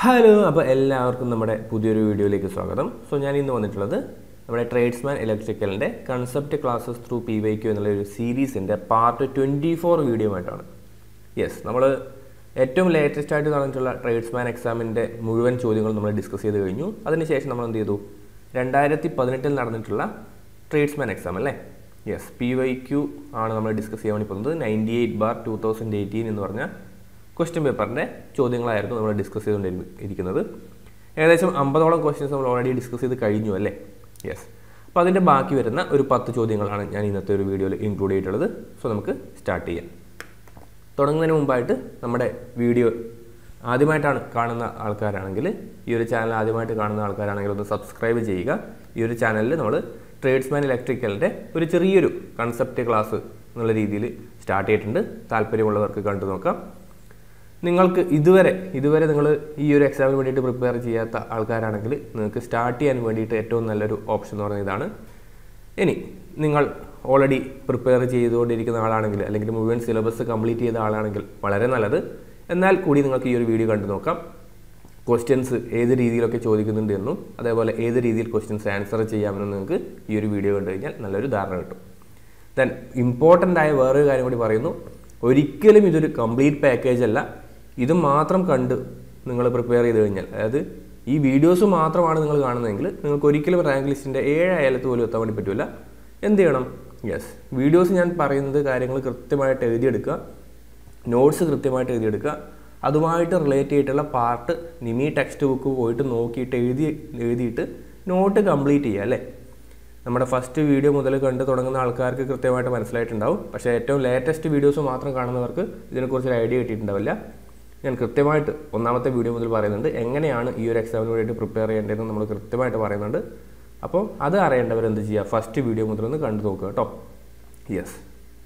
hello അപ്പോൾ എല്ലാവർക്കും നമ്മുടെ പുതിയൊരു വീഡിയോയിലേക്ക് സ്വാഗതം സോ ഞാൻ ഇന്ന് വന്നിട്ടുള്ളത് നമ്മുടെ ട്രേഡ്സ്മാൻ ഇലക്ട്രിക്കലിൻ്റെ concept classes through P Y Q എന്നുള്ള ഒരു സീരീസിൻ്റെ പാർട്ട് ട്വൻറ്റി ഫോർ വീഡിയോ ആയിട്ടാണ് യെസ് നമ്മൾ ഏറ്റവും ലേറ്റസ്റ്റ് ആയിട്ട് നടന്നിട്ടുള്ള ട്രേഡ്സ്മാൻ എക്സാമിൻ്റെ മുഴുവൻ ചോദ്യങ്ങൾ നമ്മൾ ഡിസ്കസ് ചെയ്ത് കഴിഞ്ഞു അതിനുശേഷം നമ്മൾ എന്ത് ചെയ്തു രണ്ടായിരത്തി പതിനെട്ടിൽ നടന്നിട്ടുള്ള ട്രേഡ്സ്മാൻ എക്സാം അല്ലേ യെസ് പി വൈ ക്യു ആണ് നമ്മൾ ഡിസ്കസ് ചെയ്യാൻ വേണ്ടി പോകുന്നത് ninety eight bar two thousand eighteen എന്ന് പറഞ്ഞ ക്വസ്റ്റ്യൻ പേപ്പറിൻ്റെ ചോദ്യങ്ങളായിരുന്നു നമ്മൾ ഡിസ്കസ് ചെയ്തുകൊണ്ടിരിക്കുന്നത് ഏകദേശം അമ്പതോളം ക്വസ്റ്റ്യൻസ് നമ്മൾ ഓൾറെഡി ഡിസ്കസ് ചെയ്ത് കഴിഞ്ഞു അല്ലേ യെസ് അപ്പോൾ അതിൻ്റെ ബാക്കി വരുന്ന ഒരു പത്ത് ചോദ്യങ്ങളാണ് ഞാൻ ഇന്നത്തെ ഒരു വീഡിയോയിൽ ഇൻക്ലൂഡ് ചെയ്തിട്ടുള്ളത് സോ നമുക്ക് സ്റ്റാർട്ട് ചെയ്യാം തുടങ്ങുന്നതിന് മുമ്പായിട്ട് നമ്മുടെ വീഡിയോ ആദ്യമായിട്ടാണ് കാണുന്ന ആൾക്കാരാണെങ്കിൽ ഈ ഒരു ചാനൽ ആദ്യമായിട്ട് കാണുന്ന ആൾക്കാരാണെങ്കിൽ ഒന്ന് സബ്സ്ക്രൈബ് ചെയ്യുക ഈ ഒരു ചാനലിൽ നമ്മൾ ട്രേഡ്സ്മാൻ ഇലക്ട്രിക്കലിൻ്റെ ഒരു ചെറിയൊരു കൺസെപ്റ്റ് ക്ലാസ് എന്നുള്ള രീതിയിൽ സ്റ്റാർട്ട് ചെയ്തിട്ടുണ്ട് താല്പര്യമുള്ളവർക്ക് കണ്ടു നോക്കാം നിങ്ങൾക്ക് ഇതുവരെ ഇതുവരെ നിങ്ങൾ ഈ ഒരു എക്സാമിന് വേണ്ടിയിട്ട് പ്രിപ്പയർ ചെയ്യാത്ത ആൾക്കാരാണെങ്കിൽ നിങ്ങൾക്ക് സ്റ്റാർട്ട് ചെയ്യാൻ വേണ്ടിയിട്ട് ഏറ്റവും നല്ലൊരു ഓപ്ഷൻ എന്ന് പറയുന്നത് ഇതാണ് ഇനി നിങ്ങൾ ഓൾറെഡി പ്രിപ്പയർ ചെയ്തുകൊണ്ടിരിക്കുന്ന ആളാണെങ്കിൽ അല്ലെങ്കിൽ മുഴുവൻ സിലബസ് കംപ്ലീറ്റ് ചെയ്ത ആളാണെങ്കിൽ വളരെ നല്ലത് എന്നാൽ കൂടി നിങ്ങൾക്ക് ഈ ഒരു വീഡിയോ കണ്ടു നോക്കാം ക്വസ്റ്റ്യൻസ് ഏത് രീതിയിലൊക്കെ ചോദിക്കുന്നുണ്ട് എന്നും അതേപോലെ ഏത് രീതിയിൽ ക്വസ്റ്റ്യൻസ് ആൻസർ ചെയ്യാമെന്നും നിങ്ങൾക്ക് ഈ ഒരു വീഡിയോ കണ്ടു കഴിഞ്ഞാൽ നല്ലൊരു ധാരണ കിട്ടും ദെൻ ഇമ്പോർട്ടൻ്റ് ആയ വേറൊരു കാര്യം കൂടി പറയുന്നു ഒരിക്കലും ഇതൊരു കംപ്ലീറ്റ് പാക്കേജ് അല്ല ഇത് മാത്രം കണ്ട് നിങ്ങൾ പ്രിപ്പയർ ചെയ്ത് കഴിഞ്ഞാൽ അതായത് ഈ വീഡിയോസ് മാത്രമാണ് നിങ്ങൾ കാണുന്നതെങ്കിൽ നിങ്ങൾക്ക് ഒരിക്കലും റാങ്ക് ലിസ്റ്റിൻ്റെ ഏഴ് അയലത്ത് പോലും എത്താൻ വേണ്ടി പറ്റില്ല എന്ത് ചെയ്യണം യെസ് വീഡിയോസ് ഞാൻ പറയുന്നത് കാര്യങ്ങൾ കൃത്യമായിട്ട് എഴുതിയെടുക്കുക നോട്ട്സ് കൃത്യമായിട്ട് എഴുതിയെടുക്കുക അതുമായിട്ട് റിലേറ്റ് ചെയ്തിട്ടുള്ള പാർട്ട് നിമി ടെക്സ്റ്റ് ബുക്ക് പോയിട്ട് നോക്കിയിട്ട് എഴുതി എഴുതിയിട്ട് നോട്ട് കംപ്ലീറ്റ് ചെയ്യുക അല്ലേ നമ്മുടെ ഫസ്റ്റ് വീഡിയോ മുതൽ കണ്ട് തുടങ്ങുന്ന ആൾക്കാർക്ക് കൃത്യമായിട്ട് മനസ്സിലായിട്ടുണ്ടാവും പക്ഷേ ഏറ്റവും ലേറ്റസ്റ്റ് വീഡിയോസ് മാത്രം കാണുന്നവർക്ക് ഇതിനെക്കുറിച്ച് ഒരു ഐഡിയ കിട്ടിയിട്ടുണ്ടാവില്ല ഞാൻ കൃത്യമായിട്ട് ഒന്നാമത്തെ വീഡിയോ മുതൽ പറയുന്നുണ്ട് എങ്ങനെയാണ് ഈ ഒരു എക്സാമിന് വേണ്ടിയിട്ട് പ്രിപ്പയർ ചെയ്യേണ്ടതെന്ന് നമ്മൾ കൃത്യമായിട്ട് പറയുന്നുണ്ട് അപ്പോൾ അത് അറിയേണ്ടവർ എന്ത് ചെയ്യുക ഫസ്റ്റ് വീഡിയോ മുതൽ ഒന്ന് കണ്ടു നോക്കുക കേട്ടോ യെസ്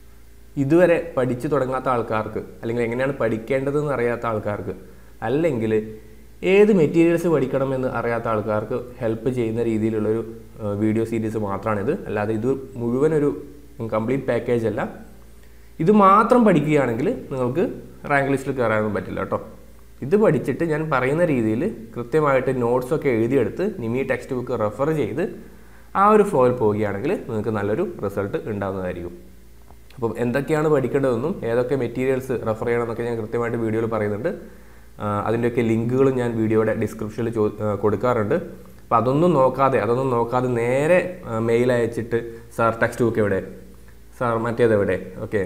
ഇതുവരെ പഠിച്ചു തുടങ്ങാത്ത ആൾക്കാർക്ക് അല്ലെങ്കിൽ എങ്ങനെയാണ് പഠിക്കേണ്ടതെന്ന് അറിയാത്ത ആൾക്കാർക്ക് അല്ലെങ്കിൽ ഏത് മെറ്റീരിയൽസ് പഠിക്കണമെന്ന് അറിയാത്ത ആൾക്കാർക്ക് ഹെൽപ്പ് ചെയ്യുന്ന രീതിയിലുള്ളൊരു വീഡിയോ സീരീസ് മാത്രമാണിത് അല്ലാതെ ഇത് മുഴുവൻ ഒരു കംപ്ലീറ്റ് പാക്കേജ് അല്ല ഇത് മാത്രം പഠിക്കുകയാണെങ്കിൽ നിങ്ങൾക്ക് റാങ്ക് ലിസ്റ്റിൽ കയറാനൊന്നും പറ്റില്ല കേട്ടോ ഇത് പഠിച്ചിട്ട് ഞാൻ പറയുന്ന രീതിയിൽ കൃത്യമായിട്ട് നോട്ട്സൊക്കെ എഴുതിയെടുത്ത് നിമി ടെക്സ്റ്റ് ബുക്ക് റെഫർ ചെയ്ത് ആ ഒരു ഫ്ലോയിൽ പോവുകയാണെങ്കിൽ നിങ്ങൾക്ക് നല്ലൊരു റിസൾട്ട് ഉണ്ടാകുന്നതായിരിക്കും അപ്പം എന്തൊക്കെയാണ് പഠിക്കേണ്ടതെന്നും ഏതൊക്കെ മെറ്റീരിയൽസ് റെഫർ ചെയ്യണമെന്നൊക്കെ ഞാൻ കൃത്യമായിട്ട് വീഡിയോയിൽ പറയുന്നുണ്ട് അതിൻ്റെയൊക്കെ ലിങ്കുകളും ഞാൻ വീഡിയോയുടെ ഡിസ്ക്രിപ്ഷനിൽ ചോ കൊടുക്കാറുണ്ട് അപ്പോൾ അതൊന്നും നോക്കാതെ അതൊന്നും നോക്കാതെ നേരെ മെയിൽ അയച്ചിട്ട് സാർ ടെക്സ്റ്റ് ബുക്ക് എവിടെ സാർ മറ്റേത് എവിടെ ഓക്കെ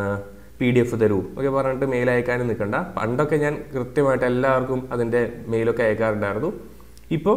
പി ഡി എഫ് തരൂ ഒക്കെ പറഞ്ഞിട്ട് മെയിൽ അയക്കാനും നിൽക്കണ്ട പണ്ടൊക്കെ ഞാൻ കൃത്യമായിട്ട് എല്ലാവർക്കും അതിൻ്റെ മെയിലൊക്കെ അയക്കാറുണ്ടായിരുന്നു ഇപ്പോൾ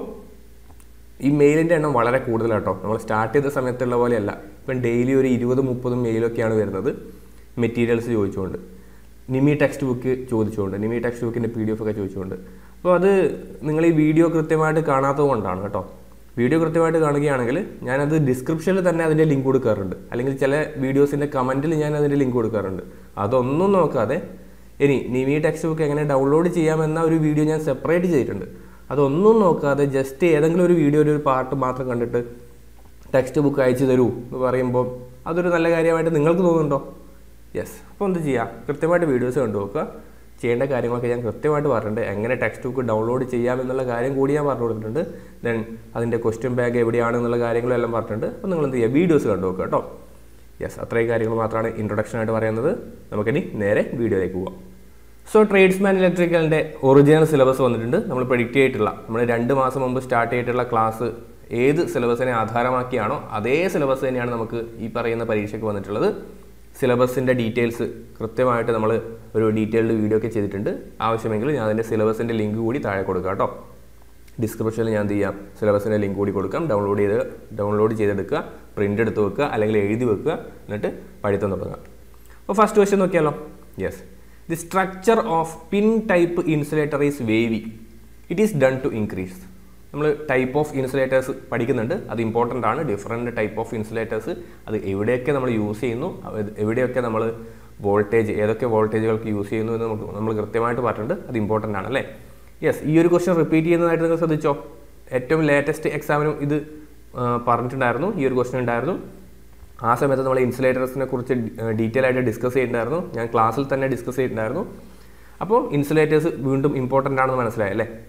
ഈ മെയിലിൻ്റെ എണ്ണം വളരെ കൂടുതലാണ് കേട്ടോ നമ്മൾ സ്റ്റാർട്ട് ചെയ്ത സമയത്തുള്ള പോലെയല്ല ഇപ്പം ഡെയിലി ഒരു ഇരുപത് മുപ്പതും മെയിലൊക്കെയാണ് വരുന്നത് മെറ്റീരിയൽസ് ചോദിച്ചുകൊണ്ട് നിമി ടെക്സ്റ്റ് ബുക്ക് ചോദിച്ചുകൊണ്ട് നിമി ടെക്സ്റ്റ് ബുക്കിൻ്റെ പി ഡി എഫ് ഒക്കെ ചോദിച്ചുകൊണ്ട് അപ്പോൾ അത് നിങ്ങൾ ഈ വീഡിയോ കൃത്യമായിട്ട് കാണാത്തത് കൊണ്ടാണ് കേട്ടോ വീഡിയോ കൃത്യമായിട്ട് കാണുകയാണെങ്കിൽ ഞാനത് ഡിസ്ക്രിപ്ഷനിൽ തന്നെ അതിൻ്റെ ലിങ്ക് കൊടുക്കാറുണ്ട് അല്ലെങ്കിൽ ചില വീഡിയോസിൻ്റെ കമൻറ്റിൽ ഞാൻ അതിൻ്റെ ലിങ്ക് കൊടുക്കാറുണ്ട് അതൊന്നും നോക്കാതെ ഇനി നിമി ടെക്സ്റ്റ് ബുക്ക് എങ്ങനെ ഡൗൺലോഡ് ചെയ്യാമെന്ന ഒരു വീഡിയോ ഞാൻ സെപ്പറേറ്റ് ചെയ്തിട്ടുണ്ട് അതൊന്നും നോക്കാതെ ജസ്റ്റ് ഏതെങ്കിലും ഒരു വീഡിയോ ഒരു പാർട്ട് മാത്രം കണ്ടിട്ട് ടെക്സ്റ്റ് ബുക്ക് അയച്ചു തരൂ എന്ന് പറയുമ്പോൾ അതൊരു നല്ല കാര്യമായിട്ട് നിങ്ങൾക്ക് തോന്നുന്നുണ്ടോ യെസ് അപ്പോൾ എന്ത് ചെയ്യുക കൃത്യമായിട്ട് വീഡിയോസ് കണ്ടു നോക്കുക ചെയ്യേണ്ട കാര്യങ്ങളൊക്കെ ഞാൻ കൃത്യമായിട്ട് പറഞ്ഞിട്ടുണ്ട് എങ്ങനെ ടെക്സ്റ്റ് ബുക്ക് ഡൗൺലോഡ് ചെയ്യാം എന്നുള്ള കാര്യം കൂടി ഞാൻ പറഞ്ഞു കൊടുത്തിട്ടുണ്ട് ദെൻ അതിൻ്റെ ക്വസ്റ്റ്യൻ ബാഗ് എവിടെയാണെന്നുള്ള കാര്യങ്ങളെല്ലാം പറഞ്ഞിട്ടുണ്ട് അപ്പോൾ നിങ്ങൾ എന്ത് ചെയ്യുക വീഡിയോസ് കണ്ടു നോക്കുക കേട്ടോ യെസ് അത്രയും കാര്യങ്ങൾ മാത്രമാണ് ഇൻട്രൊഡക്ഷൻ ആയിട്ട് പറയുന്നത് നമുക്കിനി നേരെ വീഡിയോയിലേക്ക് പോവാം സോ ട്രേഡ്സ്മാൻ ഇലക്ട്രിക്കലിൻ്റെ ഒറിജിനൽ സിലബസ് വന്നിട്ടുണ്ട് നമ്മൾ പ്രിഡിക്റ്റ് ചെയ്തിട്ടുള്ള നമ്മൾ രണ്ട് മാസം മുമ്പ് സ്റ്റാർട്ട് ചെയ്തിട്ടുള്ള ക്ലാസ് ഏത് സിലബസിനെ ആധാരമാക്കിയാണോ അതേ സിലബസ് തന്നെയാണ് നമുക്ക് ഈ പറയുന്ന പരീക്ഷയ്ക്ക് വന്നിട്ടുള്ളത് സിലബസിൻ്റെ ഡീറ്റെയിൽസ് കൃത്യമായിട്ട് നമ്മൾ ഒരു ഡീറ്റെയിൽഡ് വീഡിയോ ഒക്കെ ചെയ്തിട്ടുണ്ട് ആവശ്യമെങ്കിൽ ഞാൻ അതിൻ്റെ സിലബസിൻ്റെ ലിങ്ക് കൂടി താഴെ കൊടുക്കാം കേട്ടോ ഡിസ്ക്രിപ്ഷനിൽ ഞാൻ എന്ത് ചെയ്യാം സിലബസിൻ്റെ ലിങ്ക് കൂടി കൊടുക്കാം ഡൗൺലോഡ് ചെയ്ത് ഡൗൺലോഡ് ചെയ്തെടുക്കുക പ്രിൻ്റ് എടുത്ത് വെക്കുക അല്ലെങ്കിൽ എഴുതി വെക്കുക എന്നിട്ട് പഠിത്തം തുടങ്ങാം അപ്പോൾ ഫസ്റ്റ് ക്വസ്റ്റ്യൻ നോക്കിയാലോ yes the structure of pin type insulator is wavy it is done to increase നമ്മൾ ടൈപ്പ് ഓഫ് ഇൻസുലേറ്റേഴ്സ് പഠിക്കുന്നുണ്ട് അത് ഇമ്പോർട്ടൻ്റ് ആണ് ഡിഫറെൻറ്റ് ടൈപ്പ് ഓഫ് ഇൻസുലേറ്റേഴ്സ് അത് എവിടെയൊക്കെ നമ്മൾ യൂസ് ചെയ്യുന്നു എവിടെയൊക്കെ നമ്മൾ വോൾട്ടേജ് ഏതൊക്കെ വോൾട്ടേജുകൾക്ക് യൂസ് ചെയ്യുന്നു എന്ന് നമുക്ക് നമ്മൾ കൃത്യമായിട്ട് പറഞ്ഞിട്ടുണ്ട് അത് ഇമ്പോർട്ടൻ്റ് ആണ് അല്ലേ യെസ് ഈ ഒരു ക്വസ്റ്റ്യൻ റിപ്പീറ്റ് ചെയ്യുന്നതായിട്ട് നിങ്ങൾ ശ്രദ്ധിച്ചോ ഏറ്റവും ലേറ്റസ്റ്റ് എക്സാമിനും ഇത് പറഞ്ഞിട്ടുണ്ടായിരുന്നു ഈ ഒരു ക്വസ്റ്റ്യൻ ഉണ്ടായിരുന്നു ആ സമയത്ത് നമ്മൾ ഇൻസുലേറ്റേഴ്സിനെ കുറിച്ച് ഡീറ്റെയിൽ ആയിട്ട് ഡിസ്കസ് ചെയ്തിട്ടുണ്ടായിരുന്നു ഞാൻ ക്ലാസ്സിൽ തന്നെ ഡിസ്കസ് ചെയ്തിട്ടുണ്ടായിരുന്നു അപ്പോൾ ഇൻസുലേറ്റേഴ്സ് വീണ്ടും ഇമ്പോർട്ടൻ്റ് ആണെന്ന് മനസ്സിലായി അല്ലേ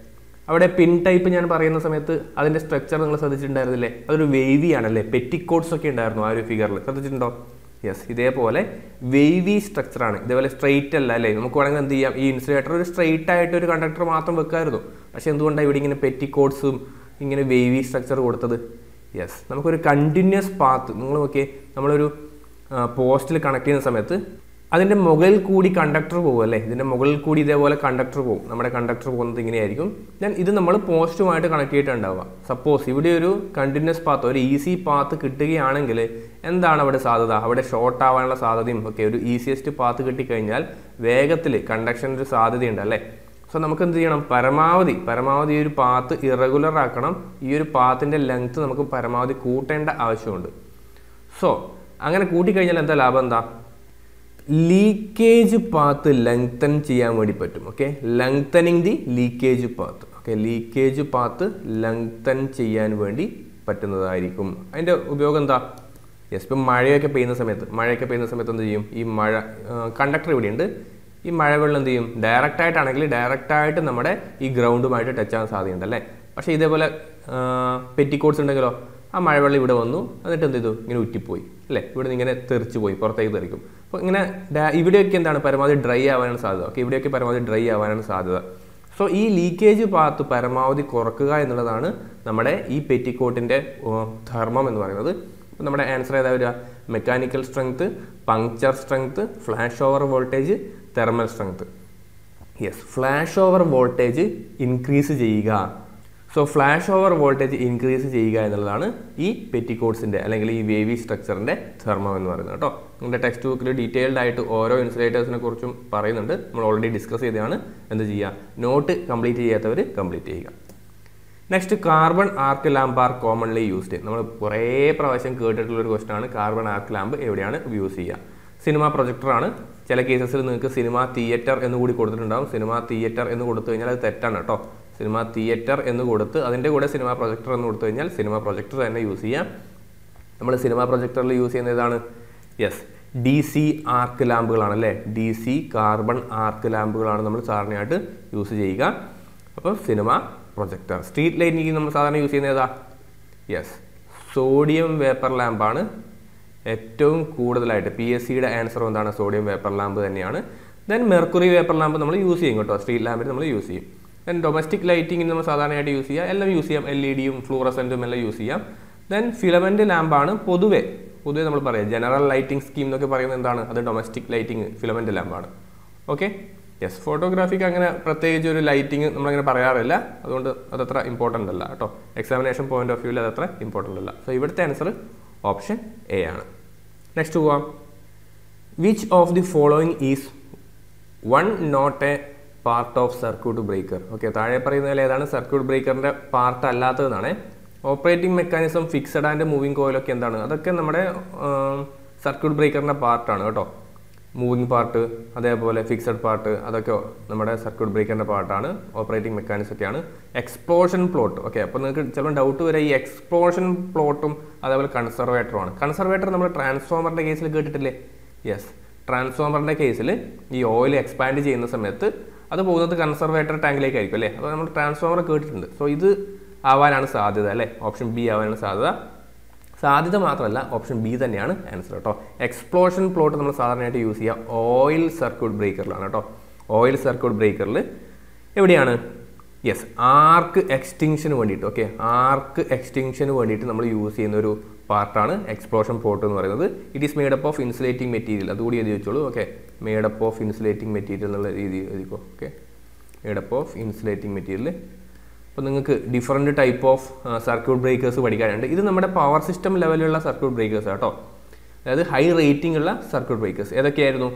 അവിടെ പിൻ ടൈപ്പ് ഞാൻ പറയുന്ന സമയത്ത് അതിൻ്റെ സ്ട്രക്ചർ നിങ്ങൾ ശ്രദ്ധിച്ചിട്ടുണ്ടായിരുന്നില്ലേ അതൊരു വേവി ആണല്ലേ പെറ്റിക്കോട്ട്സ് ഒക്കെ ഉണ്ടായിരുന്നു ആ ഒരു ഫിഗറിൽ ശ്രദ്ധിച്ചിട്ടുണ്ടോ യെസ് ഇതേപോലെ വേവി സ്ട്രക്ചറാണ് ഇതേപോലെ സ്ട്രെയിറ്റ് അല്ല അല്ലേ നമുക്ക് വേണമെങ്കിൽ എന്ത് ചെയ്യാം ഈ ഇൻസുലേറ്റർ ഒരു സ്ട്രെയിറ്റ് ആയിട്ട് ഒരു കണ്ടക്ടർ മാത്രം വെക്കായിരുന്നു പക്ഷേ എന്തുകൊണ്ടാണ് ഇവിടെ ഇങ്ങനെ പെറ്റിക്കോട്ട്സും ഇങ്ങനെ വേവി സ്ട്രക്ചർ കൊടുത്തത് യെസ് നമുക്കൊരു കണ്ടിന്യൂസ് പാത്ത് നിങ്ങൾ നോക്കിയേ നമ്മളൊരു പോസ്റ്റിൽ കണക്ട് ചെയ്യുന്ന സമയത്ത് അതിൻ്റെ മുകളിൽ കൂടി കണ്ടക്ടർ പോകും അല്ലേ ഇതിൻ്റെ മുകളിൽ കൂടി ഇതേപോലെ കണ്ടക്ടർ പോകും നമ്മുടെ കണ്ടക്ടർ പോകുന്നത് ഇങ്ങനെയായിരിക്കും ദെൻ ഇത് നമ്മൾ പോസ്റ്റുമായിട്ട് കണക്ട് ചെയ്തിട്ടുണ്ടാവുക സപ്പോസ് ഇവിടെ ഒരു കണ്ടിന്യൂസ് പാത്ത് ഒരു ഈസി പാത്ത് കിട്ടുകയാണെങ്കിൽ എന്താണ് അവിടെ സാധ്യത അവിടെ ഷോർട്ട് ആവാനുള്ള സാധ്യതയും ഒക്കെ ഒരു ഈസിയസ്റ്റ് പാത്ത് കിട്ടിക്കഴിഞ്ഞാൽ വേഗത്തിൽ കണ്ടക്ഷൻ ഒരു സാധ്യതയുണ്ട് അല്ലേ സോ നമുക്ക് എന്ത് ചെയ്യണം പരമാവധി പരമാവധി ഈ ഒരു പാത്ത് ഇറഗുലർ ആക്കണം ഈ ഒരു പാത്തിൻ്റെ ലെങ്ത് നമുക്ക് പരമാവധി കൂട്ടേണ്ട ആവശ്യമുണ്ട് സോ അങ്ങനെ കൂട്ടിക്കഴിഞ്ഞാൽ എന്താ ലാഭം എന്താ ലീക്കേജ് പാത്ത് ലെങ്തൻ ചെയ്യാൻ വേണ്ടി പറ്റും okay lengthening the leakage path okay leakage path lengthen ചെയ്യാൻ വേണ്ടി പറ്റുന്നതായിരിക്കും അതിൻ്റെ ഉപയോഗം എന്താ യെസ് ഇപ്പം മഴയൊക്കെ പെയ്യുന്ന സമയത്ത് മഴയൊക്കെ പെയ്യുന്ന സമയത്ത് എന്ത് ചെയ്യും ഈ മഴ കണ്ടക്ടർ ഇവിടെയുണ്ട് ഈ മഴവെള്ളം എന്ത് ചെയ്യും ഡയറക്റ്റ് ആയിട്ടാണെങ്കിൽ ഡയറക്റ്റ് ആയിട്ട് നമ്മുടെ ഈ ഗ്രൗണ്ടുമായിട്ട് ടച്ച് ആകാൻ സാധ്യതയുണ്ട് അല്ലേ പക്ഷേ ഇതേപോലെ പെറ്റിക്കോട്ട്സ് ഉണ്ടെങ്കിലോ ആ മഴവെള്ളം ഇവിടെ വന്നു എന്നിട്ട് എന്ത് ചെയ്തു ഇങ്ങനെ ഉറ്റിപ്പോയി അല്ലേ ഇവിടെ നിന്ന് ഇങ്ങനെ തെറിച്ച് പോയി പുറത്തേക്ക് തെറിക്കും അപ്പോൾ ഇങ്ങനെ ഡാ- ഇവിടെയൊക്കെ എന്താണ് പരമാവധി ഡ്രൈ ആവാനാണ് സാധ്യത ഓക്കെ ഇവിടെയൊക്കെ പരമാവധി ഡ്രൈ ആവാനാണ് സാധ്യത സോ ഈ ലീക്കേജ് പാത്ത് പരമാവധി കുറക്കുക എന്നുള്ളതാണ് നമ്മുടെ ഈ പെറ്റിക്കോട്ടിൻ്റെ ധർമ്മം എന്ന് പറയുന്നത് അപ്പോൾ നമ്മുടെ ആൻസർ ഏതാ വരിക mechanical strength puncture strength flash over voltage thermal strength yes flash over voltage increase ചെയ്യുക so flash over voltage increase ചെയ്യുക എന്നുള്ളതാണ് ഈ പെറ്റിക്കോട്ട്സിൻ്റെ അല്ലെങ്കിൽ ഈ വേവി സ്ട്രക്ചറിൻ്റെ ധർമ്മം എന്ന് പറയുന്നത് കേട്ടോ നിങ്ങളുടെ ടെക്സ്റ്റ് ബുക്കിൽ ഡീറ്റെയിൽഡ് ആയിട്ട് ഓരോ ഇൻസുലേറ്റേഴ്സിനെ കുറിച്ചും പറയുന്നുണ്ട് നമ്മൾ ഓൾറെഡി ഡിസ്കസ് ചെയ്തതാണ് എന്ത് ചെയ്യുക നോട്ട് കംപ്ലീറ്റ് ചെയ്യാത്തവർ കംപ്ലീറ്റ് ചെയ്യുക next carbon arc lamp are commonly used നമ്മൾ കുറേ പ്രാവശ്യം കേട്ടിട്ടുള്ള ഒരു ക്വസ്റ്റൻ ആണ് കാർബൺ ആർക്ക് ലാമ്പ് എവിടെയാണ് യൂസ് ചെയ്യുക സിനിമ പ്രൊജക്ടറാണ് ചില കേസസിൽ നിങ്ങൾക്ക് സിനിമ തിയേറ്റർ എന്ന് കൂടി കൊടുത്തിട്ടുണ്ടാവും സിനിമ തിയേറ്റർ എന്ന് കൊടുത്തു കഴിഞ്ഞാൽ അത് തെറ്റാണ് കേട്ടോ സിനിമ തിയേറ്റർ എന്ന് കൊടുത്ത് അതിൻ്റെ കൂടെ സിനിമ പ്രൊജക്ടർ എന്ന് കൊടുത്തു കഴിഞ്ഞാൽ സിനിമ പ്രൊജക്ടർ തന്നെ യൂസ് ചെയ്യാം നമ്മൾ സിനിമ പ്രൊജക്ടറിൽ യൂസ് ചെയ്യുന്നത് ഏതാണ് യെസ് ഡി സി ആർക്ക് ലാമ്പുകളാണ് അല്ലേ ഡി സി കാർബൺ ആർക്ക് ലാമ്പുകളാണ് നമ്മൾ സാധാരണയായിട്ട് യൂസ് ചെയ്യുക അപ്പോൾ സിനിമ പ്രൊജക്ടർ സ്ട്രീറ്റ് ലൈറ്റിംഗ് നമ്മൾ സാധാരണ യൂസ് ചെയ്യുന്നത് ഏതാ യെസ് സോഡിയം വേപ്പർ ലാമ്പാണ് ഏറ്റവും കൂടുതലായിട്ട് പി എസ് സിയുടെ ആൻസർ എന്താണ് സോഡിയം വേപ്പർ ലാമ്പ് തന്നെയാണ് ദെൻ മെർക്കുറി വേപ്പർ ലാമ്പ് നമ്മൾ യൂസ് ചെയ്യും കേട്ടോ സ്ട്രീറ്റ് ലാമ്പിൽ നമ്മൾ യൂസ് ചെയ്യും ദെൻ ഡൊമസ്റ്റിക് ലൈറ്റിംഗ് നമ്മൾ സാധാരണയായിട്ട് യൂസ് ചെയ്യുക എല്ലാം യൂസ് ചെയ്യാം എൽ ഇ ഡിയും ഫ്ലൂറസെൻറ്റും എല്ലാം യൂസ് ചെയ്യാം ദെൻ ഫിലമെൻ്റ് ലാമ്പാണ് പൊതുവെ പൊതുവെ നമ്മൾ പറയാം ജനറൽ ലൈറ്റിംഗ് സ്കീം എന്നൊക്കെ പറയുന്നത് എന്താണ് അത് ഡൊമസ്റ്റിക് ലൈറ്റിംഗ് ഫിലമെൻ്റ് ലാമ്പാണ് ഓക്കെ യെസ് ഫോട്ടോഗ്രാഫിക്ക് അങ്ങനെ പ്രത്യേകിച്ച് ഒരു ലൈറ്റിംഗ് നമ്മളങ്ങനെ പറയാറില്ല അതുകൊണ്ട് അതത്ര ഇമ്പോർട്ടൻ്റ് അല്ല കേട്ടോ എക്സാമിനേഷൻ പോയിന്റ് ഓഫ് വ്യൂവിൽ അതത്ര ഇമ്പോർട്ടൻ്റ് അല്ല സോ ഇവിടുത്തെ ആൻസർ ഓപ്ഷൻ എ ആണ് നെക്സ്റ്റ് പോവാം which of the following is one not a part of circuit breaker okay താഴെ പറയുന്നതിൽ ഏതാണ് സർക്യൂട്ട് ബ്രേക്കറിൻ്റെ പാർട്ട് അല്ലാത്തതെന്നാണ് operating mechanism fixed and moving കോയിലൊക്കെ എന്താണ് അതൊക്കെ നമ്മുടെ സർക്യൂട്ട് ബ്രേക്കറിൻ്റെ പാർട്ടാണ് കേട്ടോ മൂവിങ് പാർട്ട് അതേപോലെ ഫിക്സഡ് പാർട്ട് അതൊക്കെ നമ്മുടെ സർക്യൂട്ട് ബ്രേക്കറിൻ്റെ പാർട്ടാണ് ഓപ്പറേറ്റിംഗ് മെക്കാനിസം ഒക്കെയാണ് എക്സ്പ്ലോഷൻ പ്ലോട്ട് ഓക്കെ അപ്പോൾ നിങ്ങൾക്ക് ചിലപ്പോൾ ഡൗട്ട് വരെ ഈ എക്സ്പ്ലോഷൻ പ്ലോട്ടും അതേപോലെ കൺസർവേറ്ററുമാണ് കൺസർവേറ്റർ നമ്മൾ ട്രാൻസ്ഫോമറിൻ്റെ കേസിൽ കേട്ടിട്ടില്ലേ യെസ് ട്രാൻസ്ഫോമറിൻ്റെ കേസിൽ ഈ ഓയിൽ എക്സ്പാൻഡ് ചെയ്യുന്ന സമയത്ത് അത് പോകുന്നത് കൺസർവേറ്റർ ടാങ്കിലേക്കായിരിക്കും അല്ലേ അപ്പോൾ നമ്മൾ ട്രാൻസ്ഫോമർ കേട്ടിട്ടുണ്ട് സോ ഇത് ആവാനാണ് സാധ്യത അല്ലേ ഓപ്ഷൻ ബി ആവാനാണ് സാധ്യത സാധ്യത മാത്രമല്ല ഓപ്ഷൻ ബി തന്നെയാണ് ആൻസർ കേട്ടോ എക്സ്പ്ലോഷൻ പ്ലോട്ട് നമ്മൾ സാധാരണയായിട്ട് യൂസ് ചെയ്യുക ഓയിൽ സർക്യൂട്ട് ബ്രേക്കറിലാണ് കേട്ടോ ഓയിൽ സർക്യൂട്ട് ബ്രേക്കറിൽ എവിടെയാണ് യെസ് ആർക്ക് എക്സ്റ്റിങ്ഷന് വേണ്ടിയിട്ട് ഓക്കെ ആർക്ക് എക്സ്റ്റിങ്ഷന് വേണ്ടിയിട്ട് നമ്മൾ യൂസ് ചെയ്യുന്ന ഒരു പാർട്ടാണ് എക്സ്പ്ലോഷൻ പോർട്ട് എന്ന് പറയുന്നത് it is made up of insulating material അതുകൂടി എഴുതി വെച്ചോളൂ okay made up of insulating material എന്നുള്ള രീതി എഴുതിക്കോ okay made up of insulating material അപ്പോൾ നിങ്ങൾക്ക് different type of circuit breakers പഠിക്കാനുണ്ട് ഇത് നമ്മുടെ പവർ സിസ്റ്റം ലെവലിലുള്ള സർക്യൂട്ട് ബ്രേക്കേഴ്സ് കേട്ടോ അതായത് ഹൈ റേറ്റിംഗ് ഉള്ള സർക്യൂട്ട് ബ്രേക്കേഴ്സ് ഏതൊക്കെയായിരുന്നു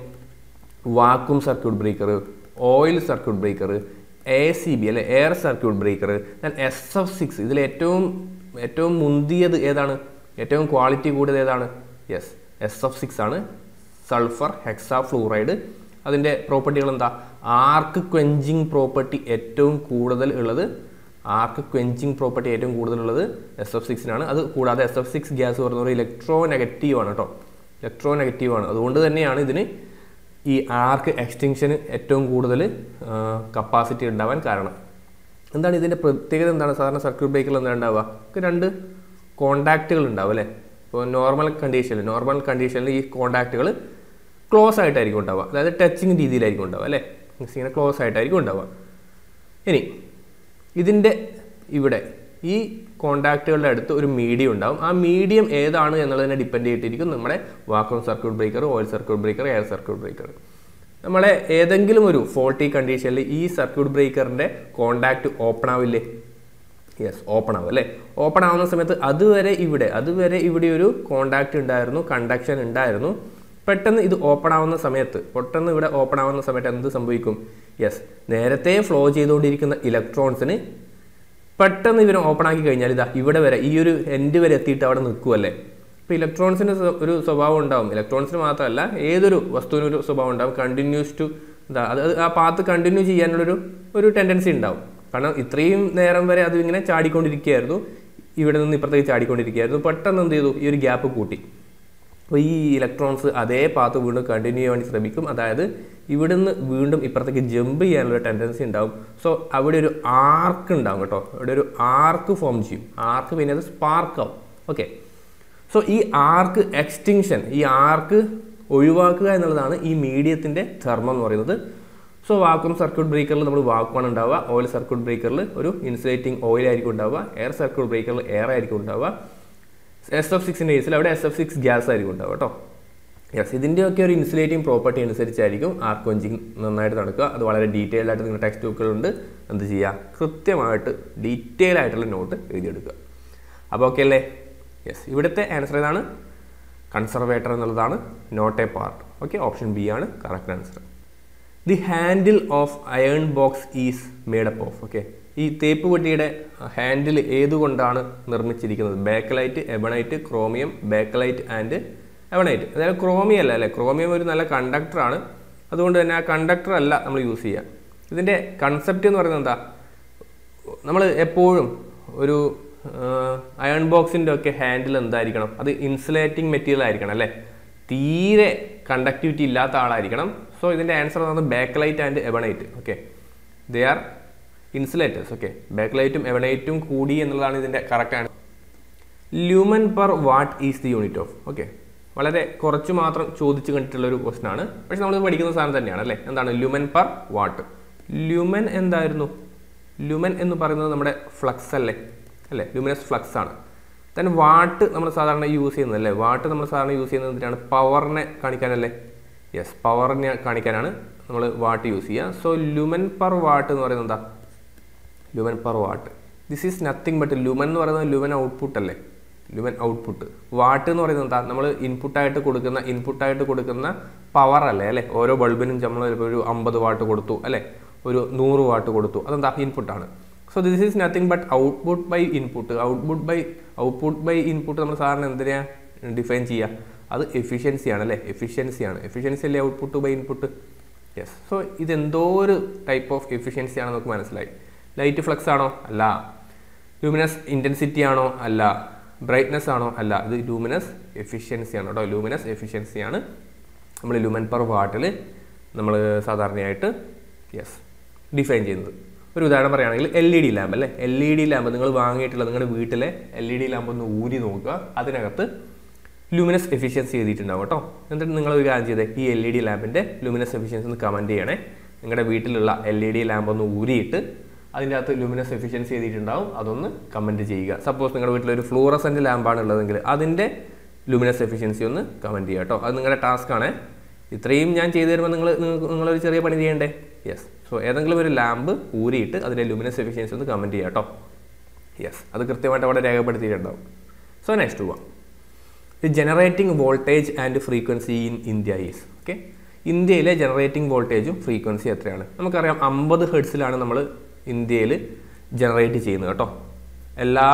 vacuum circuit breaker oil circuit breaker A C B അല്ലെ air circuit breaker then S F six ഇതിൽ ഏറ്റവും ഏറ്റവും മുന്തിയത് ഏതാണ് ഏറ്റവും ക്വാളിറ്റി കൂടിയത് ഏതാണ് യെസ് എസ് എഫ് സിക്സ് ആണ് സൾഫർ ഹെക്സാ ഫ്ലൂറൈഡ് അതിൻ്റെ പ്രോപ്പർട്ടികൾ എന്താ ആർക്ക് ക്വെഞ്ചിങ് പ്രോപ്പർട്ടി ഏറ്റവും കൂടുതൽ ഉള്ളത് ആർക്ക് ക്വെഞ്ചിങ് പ്രോപ്പർട്ടി ഏറ്റവും കൂടുതലുള്ളത് എസ് എഫ് സിക്സിനാണ് അത് കൂടാതെ എസ് എഫ് സിക്സ് ഗ്യാസ് പറയുന്നത് ഒരു ഇലക്ട്രോ നെഗറ്റീവ് ആണ് കേട്ടോ ഇലക്ട്രോ നെഗറ്റീവ് ആണ് അതുകൊണ്ട് തന്നെയാണ് ഇതിന് ഈ ആർക്ക് എക്സ്റ്റിങ്ഷന് ഏറ്റവും കൂടുതൽ കപ്പാസിറ്റി ഉണ്ടാവാൻ കാരണം എന്താണ് ഇതിൻ്റെ പ്രത്യേകത എന്താണ് സാധാരണ സർക്യൂട്ട് ബ്രേക്കറിൽ എന്താ ഉണ്ടാവുക നമുക്ക് രണ്ട് കോണ്ടാക്റ്റുകൾ ഉണ്ടാവും അല്ലേ ഇപ്പോൾ നോർമൽ കണ്ടീഷനിൽ നോർമൽ കണ്ടീഷനിൽ ഈ കോണ്ടാക്റ്റുകൾ ക്ലോസ് ആയിട്ടായിരിക്കും ഉണ്ടാവുക അതായത് ടച്ചിങ് രീതിയിലായിരിക്കും ഉണ്ടാവുക അല്ലേ മീൻസ് ഇങ്ങനെ ക്ലോസ് ആയിട്ടായിരിക്കും ഉണ്ടാവുക ഇനി ഇതിൻ്റെ ഇവിടെ ഈ കോണ്ടാക്റ്റുകളുടെ അടുത്ത് ഒരു മീഡിയം ഉണ്ടാവും ആ മീഡിയം ഏതാണ് എന്നുള്ളതിനെ ഡിപ്പെൻഡ് ചെയ്തിട്ടിരിക്കും നമ്മുടെ vacuum circuit breaker oil circuit breaker air circuit breaker നമ്മളെ ഏതെങ്കിലും ഒരു ഫോൾട്ടി കണ്ടീഷനിൽ ഈ സർക്യൂട്ട് ബ്രേക്കറിൻ്റെ കോണ്ടാക്റ്റ് ഓപ്പൺ ആവില്ലേ യെസ് ഓപ്പൺ ആവും അല്ലേ ഓപ്പൺ ആവുന്ന സമയത്ത് അതുവരെ ഇവിടെ അതുവരെ ഇവിടെ ഒരു കോണ്ടാക്റ്റ് ഉണ്ടായിരുന്നു കണ്ടക്ഷൻ ഉണ്ടായിരുന്നു പെട്ടെന്ന് ഇത് ഓപ്പൺ ആവുന്ന സമയത്ത് പെട്ടെന്ന് ഇവിടെ ഓപ്പൺ ആവുന്ന സമയത്ത് എന്ത് സംഭവിക്കും യെസ് നേരത്തെ ഫ്ലോ ചെയ്തുകൊണ്ടിരിക്കുന്ന ഇലക്ട്രോൺസിന് പെട്ടെന്ന് ഇവർ ഓപ്പൺ ആക്കി കഴിഞ്ഞാൽ ഇതാ ഇവിടെ വരെ ഈ ഒരു എൻഡ് വരെ എത്തിയിട്ട് അവിടെ നിൽക്കുമല്ലേ ഇപ്പോൾ ഇലക്ട്രോൺസിന് ഒരു സ്വഭാവം ഉണ്ടാവും ഇലക്ട്രോൺസിന് മാത്രമല്ല ഏതൊരു വസ്തുവിനും ഒരു സ്വഭാവം ഉണ്ടാവും കണ്ടിന്യൂസ് ടു എന്താ അത് ആ പാത്ത് കണ്ടിന്യൂ ചെയ്യാനുള്ളൊരു ഒരു ടെൻഡൻസി ഉണ്ടാവും കാരണം ഇത്രയും നേരം വരെ അത് ഇങ്ങനെ ചാടിക്കൊണ്ടിരിക്കുകയായിരുന്നു ഇവിടെ നിന്ന് ഇപ്പുറത്തേക്ക് ചാടിക്കൊണ്ടിരിക്കുകയായിരുന്നു പെട്ടെന്ന് എന്ത് ചെയ്തു ഈ ഒരു ഗ്യാപ്പ് കൂട്ടി അപ്പോൾ ഈ ഇലക്ട്രോൺസ് അതേ പാത്ത് വീണ്ടും കണ്ടിന്യൂ ചെയ്യാൻ വേണ്ടി ശ്രമിക്കും അതായത് ഇവിടുന്ന് വീണ്ടും ഇപ്പുറത്തേക്ക് ജമ്പ് ചെയ്യാനുള്ള ടെൻഡൻസി ഉണ്ടാവും സോ അവിടെ ഒരു ആർക്ക് ഉണ്ടാവും കേട്ടോ അവിടെ ഒരു ആർക്ക് ഫോം ചെയ്യും ആർക്ക് പിന്നെ അത് സ്പാർക്ക് ആവും ഓക്കെ സോ ഈ ആർക്ക് എക്സ്റ്റിങ്ഷൻ ഈ ആർക്ക് ഒഴിവാക്കുക എന്നുള്ളതാണ് ഈ മീഡിയത്തിൻ്റെ ധർമ്മം എന്ന് പറയുന്നത് സോ വാക്വം സർക്യൂട്ട് ബ്രേക്കറിൽ നമ്മൾ വാക്വാണ് ഉണ്ടാവുക ഓയിൽ സർക്യൂട്ട് ബ്രേക്കറിൽ ഒരു ഇൻസുലേറ്റിംഗ് ഓയിൽ ആയിരിക്കും ഉണ്ടാവുക എയർ സർക്യൂട്ട് ബ്രേക്കറിൽ എയർ ആയിരിക്കും ഉണ്ടാവുക എസ് എഫ് സിക്സിൻ്റെ കേസിൽ അവിടെ എസ് എഫ് സിക്സ് ഗ്യാസ് ആയിരിക്കും ഉണ്ടാവുക കേട്ടോ യെസ് ഇതിൻ്റെയൊക്കെ ഒരു ഇൻസുലേറ്റിംഗ് പ്രോപ്പർട്ടി അനുസരിച്ചായിരിക്കും ആർക്ക് കൊഞ്ചിങ് നന്നായിട്ട് നടക്കുക അത് വളരെ ഡീറ്റെയിൽഡ് ആയിട്ട് നിങ്ങളുടെ ടെക്സ്റ്റ് ബുക്കുകളുണ്ട് എന്ത് ചെയ്യുക കൃത്യമായിട്ട് ഡീറ്റെയിൽ ആയിട്ടുള്ള നോട്ട് എഴുതിയെടുക്കുക അപ്പോൾ ഓക്കെ അല്ലേ യെസ് ഇവിടുത്തെ ആൻസർ ഏതാണ് കൺസർവേറ്റർ എന്നുള്ളതാണ് not a part okay option B ആണ് correct answer the handle of iron box is made up of okay ഈ തേപ്പ് പെട്ടിയുടെ ഹാൻഡിൽ ഏതുകൊണ്ടാണ് നിർമ്മിച്ചിരിക്കുന്നത് bakelite ebonite chromium bakelite and ebonite അതായത് ക്രോമിയം അല്ല അല്ലേ ക്രോമിയം ഒരു നല്ല കണ്ടക്ടറാണ് അതുകൊണ്ട് തന്നെ ആ കണ്ടക്ടർ അല്ല നമ്മൾ യൂസ് ചെയ്യുക ഇതിൻ്റെ കൺസെപ്റ്റ് എന്ന് പറയുന്നത് എന്താ നമ്മൾ എപ്പോഴും ഒരു അയൺ ബോക്സിൻ്റെ ഒക്കെ ഹാൻഡിൽ എന്തായിരിക്കണം അത് ഇൻസുലേറ്റിംഗ് മെറ്റീരിയൽ ആയിരിക്കണം അല്ലേ തീരെ കണ്ടക്ടിവിറ്റി ഇല്ലാത്ത ആളായിരിക്കണം സോ ഇതിൻ്റെ ആൻസർ പറയുന്നത് bakelite and ebonite okay they are insulators okay ബാക്കലൈറ്റും എവണൈറ്റും കൂടി എന്നുള്ളതാണ് ഇതിൻ്റെ കറക്റ്റ് ആണ് lumen per watt is the unit of okay വളരെ കുറച്ച് മാത്രം ചോദിച്ചു കണ്ടിട്ടുള്ള ഒരു ക്വസ്റ്റൻ ആണ് പക്ഷെ നമ്മൾ പഠിക്കുന്ന സാധനം തന്നെയാണ് അല്ലേ എന്താണ് ല്യൂമൻ പെർ വാട്ട് ല്യൂമൻ എന്തായിരുന്നു ല്യൂമൻ എന്ന് പറയുന്നത് നമ്മുടെ ഫ്ലക്സ് അല്ലേ അല്ലേ ല്യൂമിനസ് ഫ്ലക്സ് ആണ് ദെൻ വാട്ട് നമ്മൾ സാധാരണ യൂസ് ചെയ്യുന്നത് അല്ലേ വാട്ട് നമ്മൾ സാധാരണ യൂസ് ചെയ്യുന്നത് എന്തിനാണ് പവറിനെ കാണിക്കാനല്ലേ യെസ് പവറിനെ കാണിക്കാനാണ് നമ്മൾ വാട്ട് യൂസ് ചെയ്യുക സോ ലുമൻ പെർ വാട്ട് എന്ന് പറയുന്നത് എന്താ lumen per watt this is nothing but lumen എന്ന് പറയുന്നത് ലുമൻ ഔട്ട്പുട്ട് അല്ലേ ലുമൻ ഔട്ട്പുട്ട് വാട്ട് എന്ന് പറയുന്നത് എന്താ നമ്മൾ ഇൻപുട്ടായിട്ട് കൊടുക്കുന്ന ഇൻപുട്ടായിട്ട് കൊടുക്കുന്ന പവർ അല്ലേ അല്ലേ ഓരോ ബൾബിനും നമ്മൾ ഒരു അമ്പത് വാട്ട് കൊടുത്തു അല്ലേ ഒരു നൂറ് വാട്ട് കൊടുത്തു അതെന്താ ഇൻപുട്ടാണ് so this is nothing but output by input output by output by input നമ്മൾ സാറിന് എന്തിനാണ് ഡിഫൈൻ ചെയ്യുക അത് എഫിഷ്യൻസിയാണ് അല്ലേ എഫിഷ്യൻസിയാണ് എഫിഷ്യൻസി അല്ലേ output by input yes so ഇതെന്തോ ഒരു ടൈപ്പ് ഓഫ് എഫിഷ്യൻസി ആണെന്ന് നമുക്ക് മനസ്സിലായി ലൈറ്റ് ഫ്ലക്സ് ആണോ അല്ല ലൂമിനസ് ഇൻറ്റൻസിറ്റി ആണോ അല്ല ബ്രൈറ്റ്നസ് ആണോ അല്ല ഇത് ലൂമിനസ് എഫിഷ്യൻസി ആണ് കേട്ടോ ലൂമിനസ് എഫിഷ്യൻസി ആണ് നമ്മൾ ലൂമൻ പെർ വാട്ടിൽ നമ്മൾ സാധാരണയായിട്ട് യെസ് ഡിഫൈൻ ചെയ്യുന്നത് ഒരു ഉദാഹരണം പറയുകയാണെങ്കിൽ എൽ ഇ ഡി ലാമ്പ് അല്ലേ എൽ ഇ ഡി ലാമ്പ് നിങ്ങൾ വാങ്ങിയിട്ടുള്ള നിങ്ങളുടെ വീട്ടിലെ എൽ ഇ ഡി ലാമ്പ് ഒന്ന് ഊരി നോക്കുക അതിനകത്ത് ലൂമിനസ് എഫിഷ്യൻസി എഴുതിയിട്ടുണ്ടാവും കേട്ടോ എന്നിട്ട് നിങ്ങൾ ഒരു കാര്യം ചെയ്തേ ഈ എൽ ഇ ഡി ലാമ്പിൻ്റെ ലൂമിനസ് എഫിഷ്യൻസി ഒന്ന് കമൻറ്റ് ചെയ്യണേ നിങ്ങളുടെ വീട്ടിലുള്ള എൽ ഇ ഡി ലാമ്പ് ഒന്ന് ഊരിയിട്ട് അതിൻ്റെ അകത്ത് ലൂമിനസ് എഫിഷ്യൻസി എഴുതിയിട്ടുണ്ടാവും അതൊന്ന് കമൻറ്റ് ചെയ്യുക സപ്പോസ് നിങ്ങളുടെ വീട്ടിൽ ഒരു ഫ്ലൂറസെൻ്റ് ലാമ്പാണ് ഉള്ളതെങ്കിൽ അതിൻ്റെ ലൂമിനസ് എഫിഷ്യൻസി ഒന്ന് കമൻറ്റ് ചെയ്യുക കേട്ടോ അത് നിങ്ങളുടെ ടാസ്ക് ആണ് ഇത്രയും ഞാൻ ചെയ്തു തരുമ്പോൾ നിങ്ങൾ നിങ്ങളൊരു ചെറിയ പണി ചെയ്യണ്ടേ യെസ് സോ ഏതെങ്കിലും ഒരു ലാമ്പ് ഊരിയിട്ട് അതിൻ്റെ ലൂമിനസ് എഫിഷ്യൻസി ഒന്ന് കമൻറ്റ് ചെയ്യുക കേട്ടോ യെസ് അത് കൃത്യമായിട്ട് അവിടെ രേഖപ്പെടുത്തിയിട്ടുണ്ടാവും സോ നെക്സ്റ്റ് പോവാം the generating voltage and frequency in India is okay ഇന്ത്യയിലെ ജനറേറ്റിംഗ് വോൾട്ടേജും ഫ്രീക്വൻസി എത്രയാണ് നമുക്കറിയാം അമ്പത് ഹെഡ്സിലാണ് നമ്മൾ ഇന്ത്യയിൽ ജനറേറ്റ് ചെയ്യുന്നത് കേട്ടോ എല്ലാ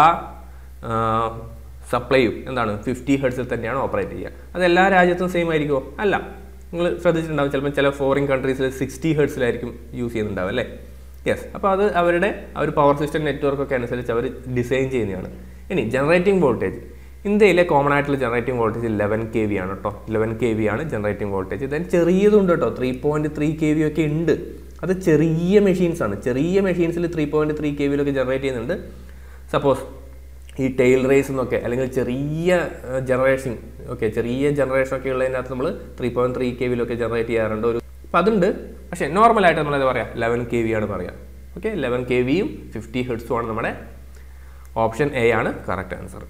സപ്ലൈയും എന്താണ് ഫിഫ്റ്റി ഹെഡ്സിൽ തന്നെയാണ് ഓപ്പറേറ്റ് ചെയ്യുക അത് എല്ലാ രാജ്യത്തും സെയിം ആയിരിക്കുമോ അല്ല നിങ്ങൾ ശ്രദ്ധിച്ചിട്ടുണ്ടാവും ചിലപ്പോൾ ചില ഫോറിൻ കൺട്രീസിൽ സിക്സ്റ്റി ഹെഡ്സിലായിരിക്കും യൂസ് ചെയ്യുന്നുണ്ടാവും അല്ലേ യെസ് അപ്പോൾ അത് അവരുടെ ആ ഒരു പവർ സിസ്റ്റം നെറ്റ്വർക്ക് ഒക്കെ അനുസരിച്ച് അവർ ഡിസൈൻ ചെയ്യുന്നതാണ് ഇനി ജനറേറ്റിംഗ് വോൾട്ടേജ് ഇന്ത്യയിലെ കോമൺ ആയിട്ടുള്ള generating voltage eleven K V ആണ് കേട്ടോ ലെവൻ കെ വി ആണ് ജനറേറ്റിംഗ് വോൾട്ടേജ് ദെൻ ചെറിയതുണ്ട് കേട്ടോ three point three K V ഒക്കെ ഉണ്ട് അത് ചെറിയ മെഷീൻസ് ആണ് ചെറിയ മെഷീൻസിൽ ത്രീ പോയിൻറ്റ് ത്രീ കെ വിയിലൊക്കെ ജനറേറ്റ് ചെയ്യുന്നുണ്ട് സപ്പോസ് ഈ ടെയിൽ റേസ് എന്നൊക്കെ അല്ലെങ്കിൽ ചെറിയ ജനറേഷൻ ഓക്കെ ചെറിയ ജനറേഷൻ ഒക്കെ ഉള്ളതിനകത്ത് നമ്മൾ ത്രീ പോയിൻറ്റ് ത്രീ കെ വിയിലൊക്കെ ജനറേറ്റ് ചെയ്യാറുണ്ട് ഒരു അപ്പോൾ അതുണ്ട് പക്ഷേ നോർമലായിട്ട് നമ്മൾ എന്താ പറയുക ലെവൻ കെ വി ആണ് പറയുക ഓക്കെ ലെവൻ കെ വിയും ഫിഫ്റ്റി ഹെഡ്സും ആണ് നമ്മുടെ ഓപ്ഷൻ എ ആണ് കറക്റ്റ് ആൻസർ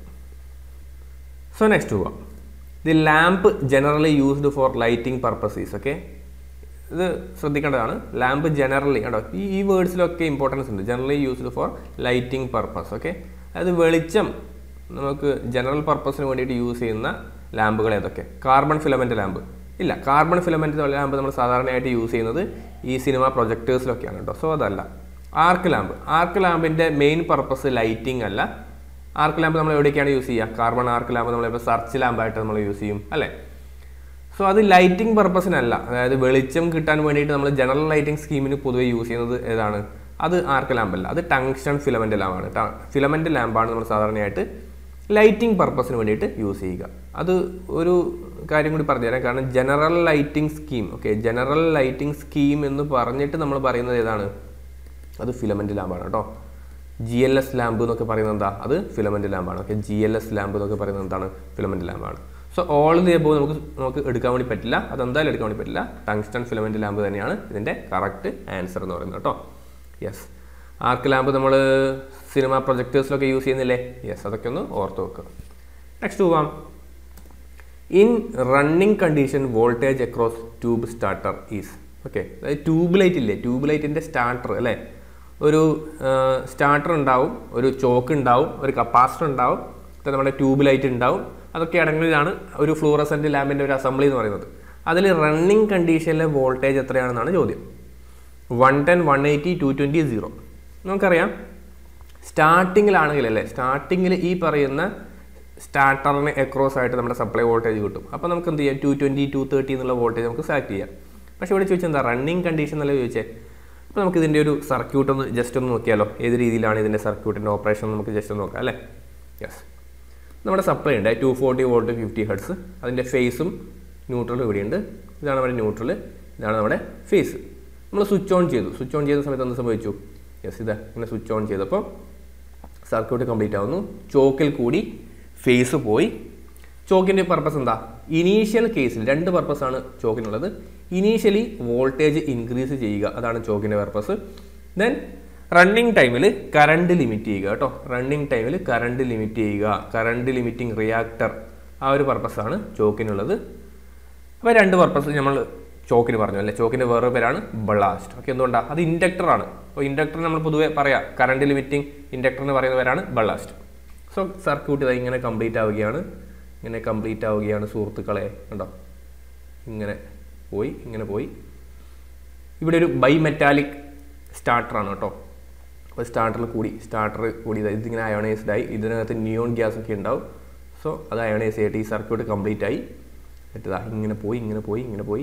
സോ നെക്സ്റ്റ് പോവാം the lamp generally used for lighting purposes okay ഇത് ശ്രദ്ധിക്കേണ്ടതാണ് ലാമ്പ് ജനറലി കേട്ടോ ഈ ഈ വേർഡ്സിലൊക്കെ ഇമ്പോർട്ടൻസ് ഉണ്ട് generally used for lighting purpose okay അതായത് വെളിച്ചം നമുക്ക് ജനറൽ പർപ്പസിന് വേണ്ടിയിട്ട് യൂസ് ചെയ്യുന്ന ലാമ്പുകൾ ഏതൊക്കെ കാർബൺ ഫിലമെൻ്റ് ലാമ്പ് ഇല്ല കാർബൺ ഫിലമെൻ്റ് ലാമ്പ് നമ്മൾ സാധാരണയായിട്ട് യൂസ് ചെയ്യുന്നത് ഈ സിനിമ പ്രൊജക്ടേഴ്സിലൊക്കെയാണ് കേട്ടോ സോ അതല്ല ആർക്ക് ലാമ്പ് ആർക്ക് ലാമ്പിൻ്റെ മെയിൻ പർപ്പസ് ലൈറ്റിംഗ് അല്ല ആർക്ക് ലാമ്പ് നമ്മൾ എവിടേക്കാണ് യൂസ് ചെയ്യുക കാർബൺ ആർക്ക് ലാമ്പ് നമ്മളിപ്പോൾ സർച്ച് ലാമ്പായിട്ട് നമ്മൾ യൂസ് ചെയ്യും അല്ലേ സോ അത് ലൈറ്റിംഗ് പർപ്പസിനല്ല അതായത് വെളിച്ചം കിട്ടാൻ വേണ്ടിയിട്ട് നമ്മൾ ജനറൽ ലൈറ്റിംഗ് സ്കീമിന് പൊതുവെ യൂസ് ചെയ്യുന്നത് ഏതാണ് അത് ആർക്ക് ലാമ്പല്ല അത് ടങ്സ്റ്റൺ ഫിലമെൻ്റ് ലാമ്പാണ് ഫിലമെൻ്റ് ലാമ്പാണ് നമ്മൾ സാധാരണയായിട്ട് ലൈറ്റിംഗ് പർപ്പസിന് വേണ്ടിയിട്ട് യൂസ് ചെയ്യുക അത് ഒരു കാര്യം കൂടി പറഞ്ഞുതരാം കാരണം general lighting scheme okay general lighting scheme എന്ന് പറഞ്ഞിട്ട് നമ്മൾ പറയുന്നത് ഏതാണ് അത് ഫിലമെൻ്റ് ലാമ്പാണ് കേട്ടോ ജി എൽ എസ് ലാമ്പ് എന്നൊക്കെ പറയുന്നത് എന്താ അത് ഫിലമെൻ്റ് ലാമ്പാണ് okay G L S lamp എന്നൊക്കെ പറയുന്നത് എന്താണ് ഫിലമെൻ്റ് ലാമ്പാണ് സോ ഓൾ ദി എബോ നമുക്ക് നമുക്ക് എടുക്കാൻ വേണ്ടി പറ്റില്ല അത് എന്തായാലും എടുക്കാൻ വേണ്ടി പറ്റില്ല ടങ്സ്റ്റൺ ഫിലമെൻ്റ് ലാമ്പ് തന്നെയാണ് ഇതിൻ്റെ കറക്റ്റ് ആൻസർ എന്ന് പറയുന്നത് കേട്ടോ യെസ് ആർക്ക് ലാമ്പ് നമ്മൾ സിനിമ പ്രൊജക്ടേഴ്സിലൊക്കെ യൂസ് ചെയ്യുന്നില്ലേ യെസ് അതൊക്കെ ഒന്ന് ഓർത്ത് വെക്കുക നെക്സ്റ്റ് പോവാം in running condition voltage across tube starter is okay അതായത് ട്യൂബ് ലൈറ്റ് ഇല്ലേ ട്യൂബ് ലൈറ്റിൻ്റെ സ്റ്റാർട്ടർ അല്ലേ ഒരു സ്റ്റാർട്ടർ ഉണ്ടാവും ഒരു ചോക്ക് ഉണ്ടാവും ഒരു കപ്പാസിറ്റർ ഉണ്ടാവും ഇത് നമ്മുടെ ട്യൂബ് ലൈറ്റ് ഉണ്ടാവും അതൊക്കെ അടങ്ങിയതാണ് ഒരു ഫ്ലൂറസെൻ്റ് ലാമ്പിൻ്റെ ഒരു അസംബ്ലി എന്ന് പറയുന്നത് അതിൽ റണ്ണിങ് കണ്ടീഷനിലെ വോൾട്ടേജ് എത്രയാണെന്നാണ് ചോദ്യം one ten one eighty two twenty zero നമുക്കറിയാം സ്റ്റാർട്ടിങ്ങിലാണെങ്കിൽ അല്ലേ സ്റ്റാർട്ടിങ്ങിൽ ഈ പറയുന്ന സ്റ്റാർട്ടറിന് എക്രോസ് ആയിട്ട് നമ്മുടെ സപ്ലൈ വോൾട്ടേജ് കിട്ടും അപ്പോൾ നമുക്ക് എന്ത് ചെയ്യാം ടു ട്വൻറ്റി ടു തേർട്ടി എന്നുള്ള വോൾട്ടേജ് നമുക്ക് സെലക്ട് ചെയ്യാം പക്ഷേ ഇവിടെ ചോദിച്ചാൽ എന്താ റണ്ണിങ് കണ്ടീഷൻ എന്നല്ലേ ചോദിച്ചേ അപ്പോൾ നമുക്ക് ഇതിൻ്റെ ഒരു സർക്യൂട്ട് ഒന്ന് ജസ്റ്റ് ഒന്ന് നോക്കിയാലോ ഏത് രീതിയിലാണ് ഇതിൻ്റെ സർക്യൂട്ടിൻ്റെ ഓപ്പറേഷൻ നമുക്ക് ജസ്റ്റ് ഒന്ന് നോക്കാം അല്ലേ യെസ് നമ്മുടെ സപ്ലൈ ഉണ്ട് two forty volt fifty hertz അതിൻ്റെ ഫേസും ന്യൂട്രലും ഇവിടെയുണ്ട് ഇതാണ് നമ്മുടെ ന്യൂട്രൽ ഇതാണ് നമ്മുടെ ഫേസ് നമ്മൾ സ്വിച്ച് ഓൺ ചെയ്തു സ്വിച്ച് ഓൺ ചെയ്ത സമയത്ത് എന്ത് സംഭവിച്ചു യെസ് ഇതാ ഇങ്ങനെ സ്വിച്ച് ഓൺ ചെയ്തപ്പോൾ സർക്യൂട്ട് കംപ്ലീറ്റ് ആവുന്നു ചോക്കിൽ കൂടി ഫേസ് പോയി ചോക്കിൻ്റെ പർപ്പസ് എന്താ ഇനീഷ്യൽ കേസിൽ രണ്ട് പർപ്പസാണ് ചോക്കിനുള്ളത് ഇനീഷ്യലി വോൾട്ടേജ് ഇൻക്രീസ് ചെയ്യുക അതാണ് ചോക്കിൻ്റെ പർപ്പസ് ദെൻ റണ്ണിങ് ടൈമിൽ കറണ്ട് ലിമിറ്റ് ചെയ്യുക കേട്ടോ റണ്ണിങ് ടൈമിൽ കറണ്ട് ലിമിറ്റ് ചെയ്യുക കറണ്ട് ലിമിറ്റിംഗ് റിയാക്ടർ ആ ഒരു പർപ്പസാണ് ചോക്കിനുള്ളത് അപ്പോൾ രണ്ട് പർപ്പസ് നമ്മൾ ചോക്കിന് പറഞ്ഞു അല്ലേ ചോക്കിൻ്റെ വേറൊരു പേരാണ് ബളാസ്റ്റ് ഓക്കെ എന്തുകൊണ്ടാണ് അത് ഇൻഡക്ടറാണ് അപ്പോൾ ഇൻഡക്ടർ നമ്മൾ പൊതുവെ പറയാം കറണ്ട് ലിമിറ്റിംഗ് ഇൻഡക്ടർ എന്ന് പറയുന്ന പേരാണ് ബളാസ്റ്റ് സോ സർക്യൂട്ട് ഇത് ഇങ്ങനെ കംപ്ലീറ്റ് ആവുകയാണ് ഇങ്ങനെ കംപ്ലീറ്റ് ആവുകയാണ് സുഹൃത്തുക്കളെ കണ്ടോ ഇങ്ങനെ പോയി ഇങ്ങനെ പോയി ഇവിടെ ഒരു ബൈ മെറ്റാലിക് സ്റ്റാർട്ടറാണ് കേട്ടോ അപ്പോൾ സ്റ്റാർട്ടറിൽ കൂടി സ്റ്റാർട്ടർ കൂടി ഇതാ ഇതിങ്ങനെ അയോണൈസ്ഡ് ആയി ഇതിനകത്ത് നിയോൺ ഗ്യാസ് ഒക്കെ ഉണ്ടാവും സോ അത് അയോണൈസ് ആയിട്ട് ഈ സർക്യൂട്ട് കംപ്ലീറ്റ് ആയി എന്നിട്ട് ഇതാ ഇങ്ങനെ പോയി ഇങ്ങനെ പോയി ഇങ്ങനെ പോയി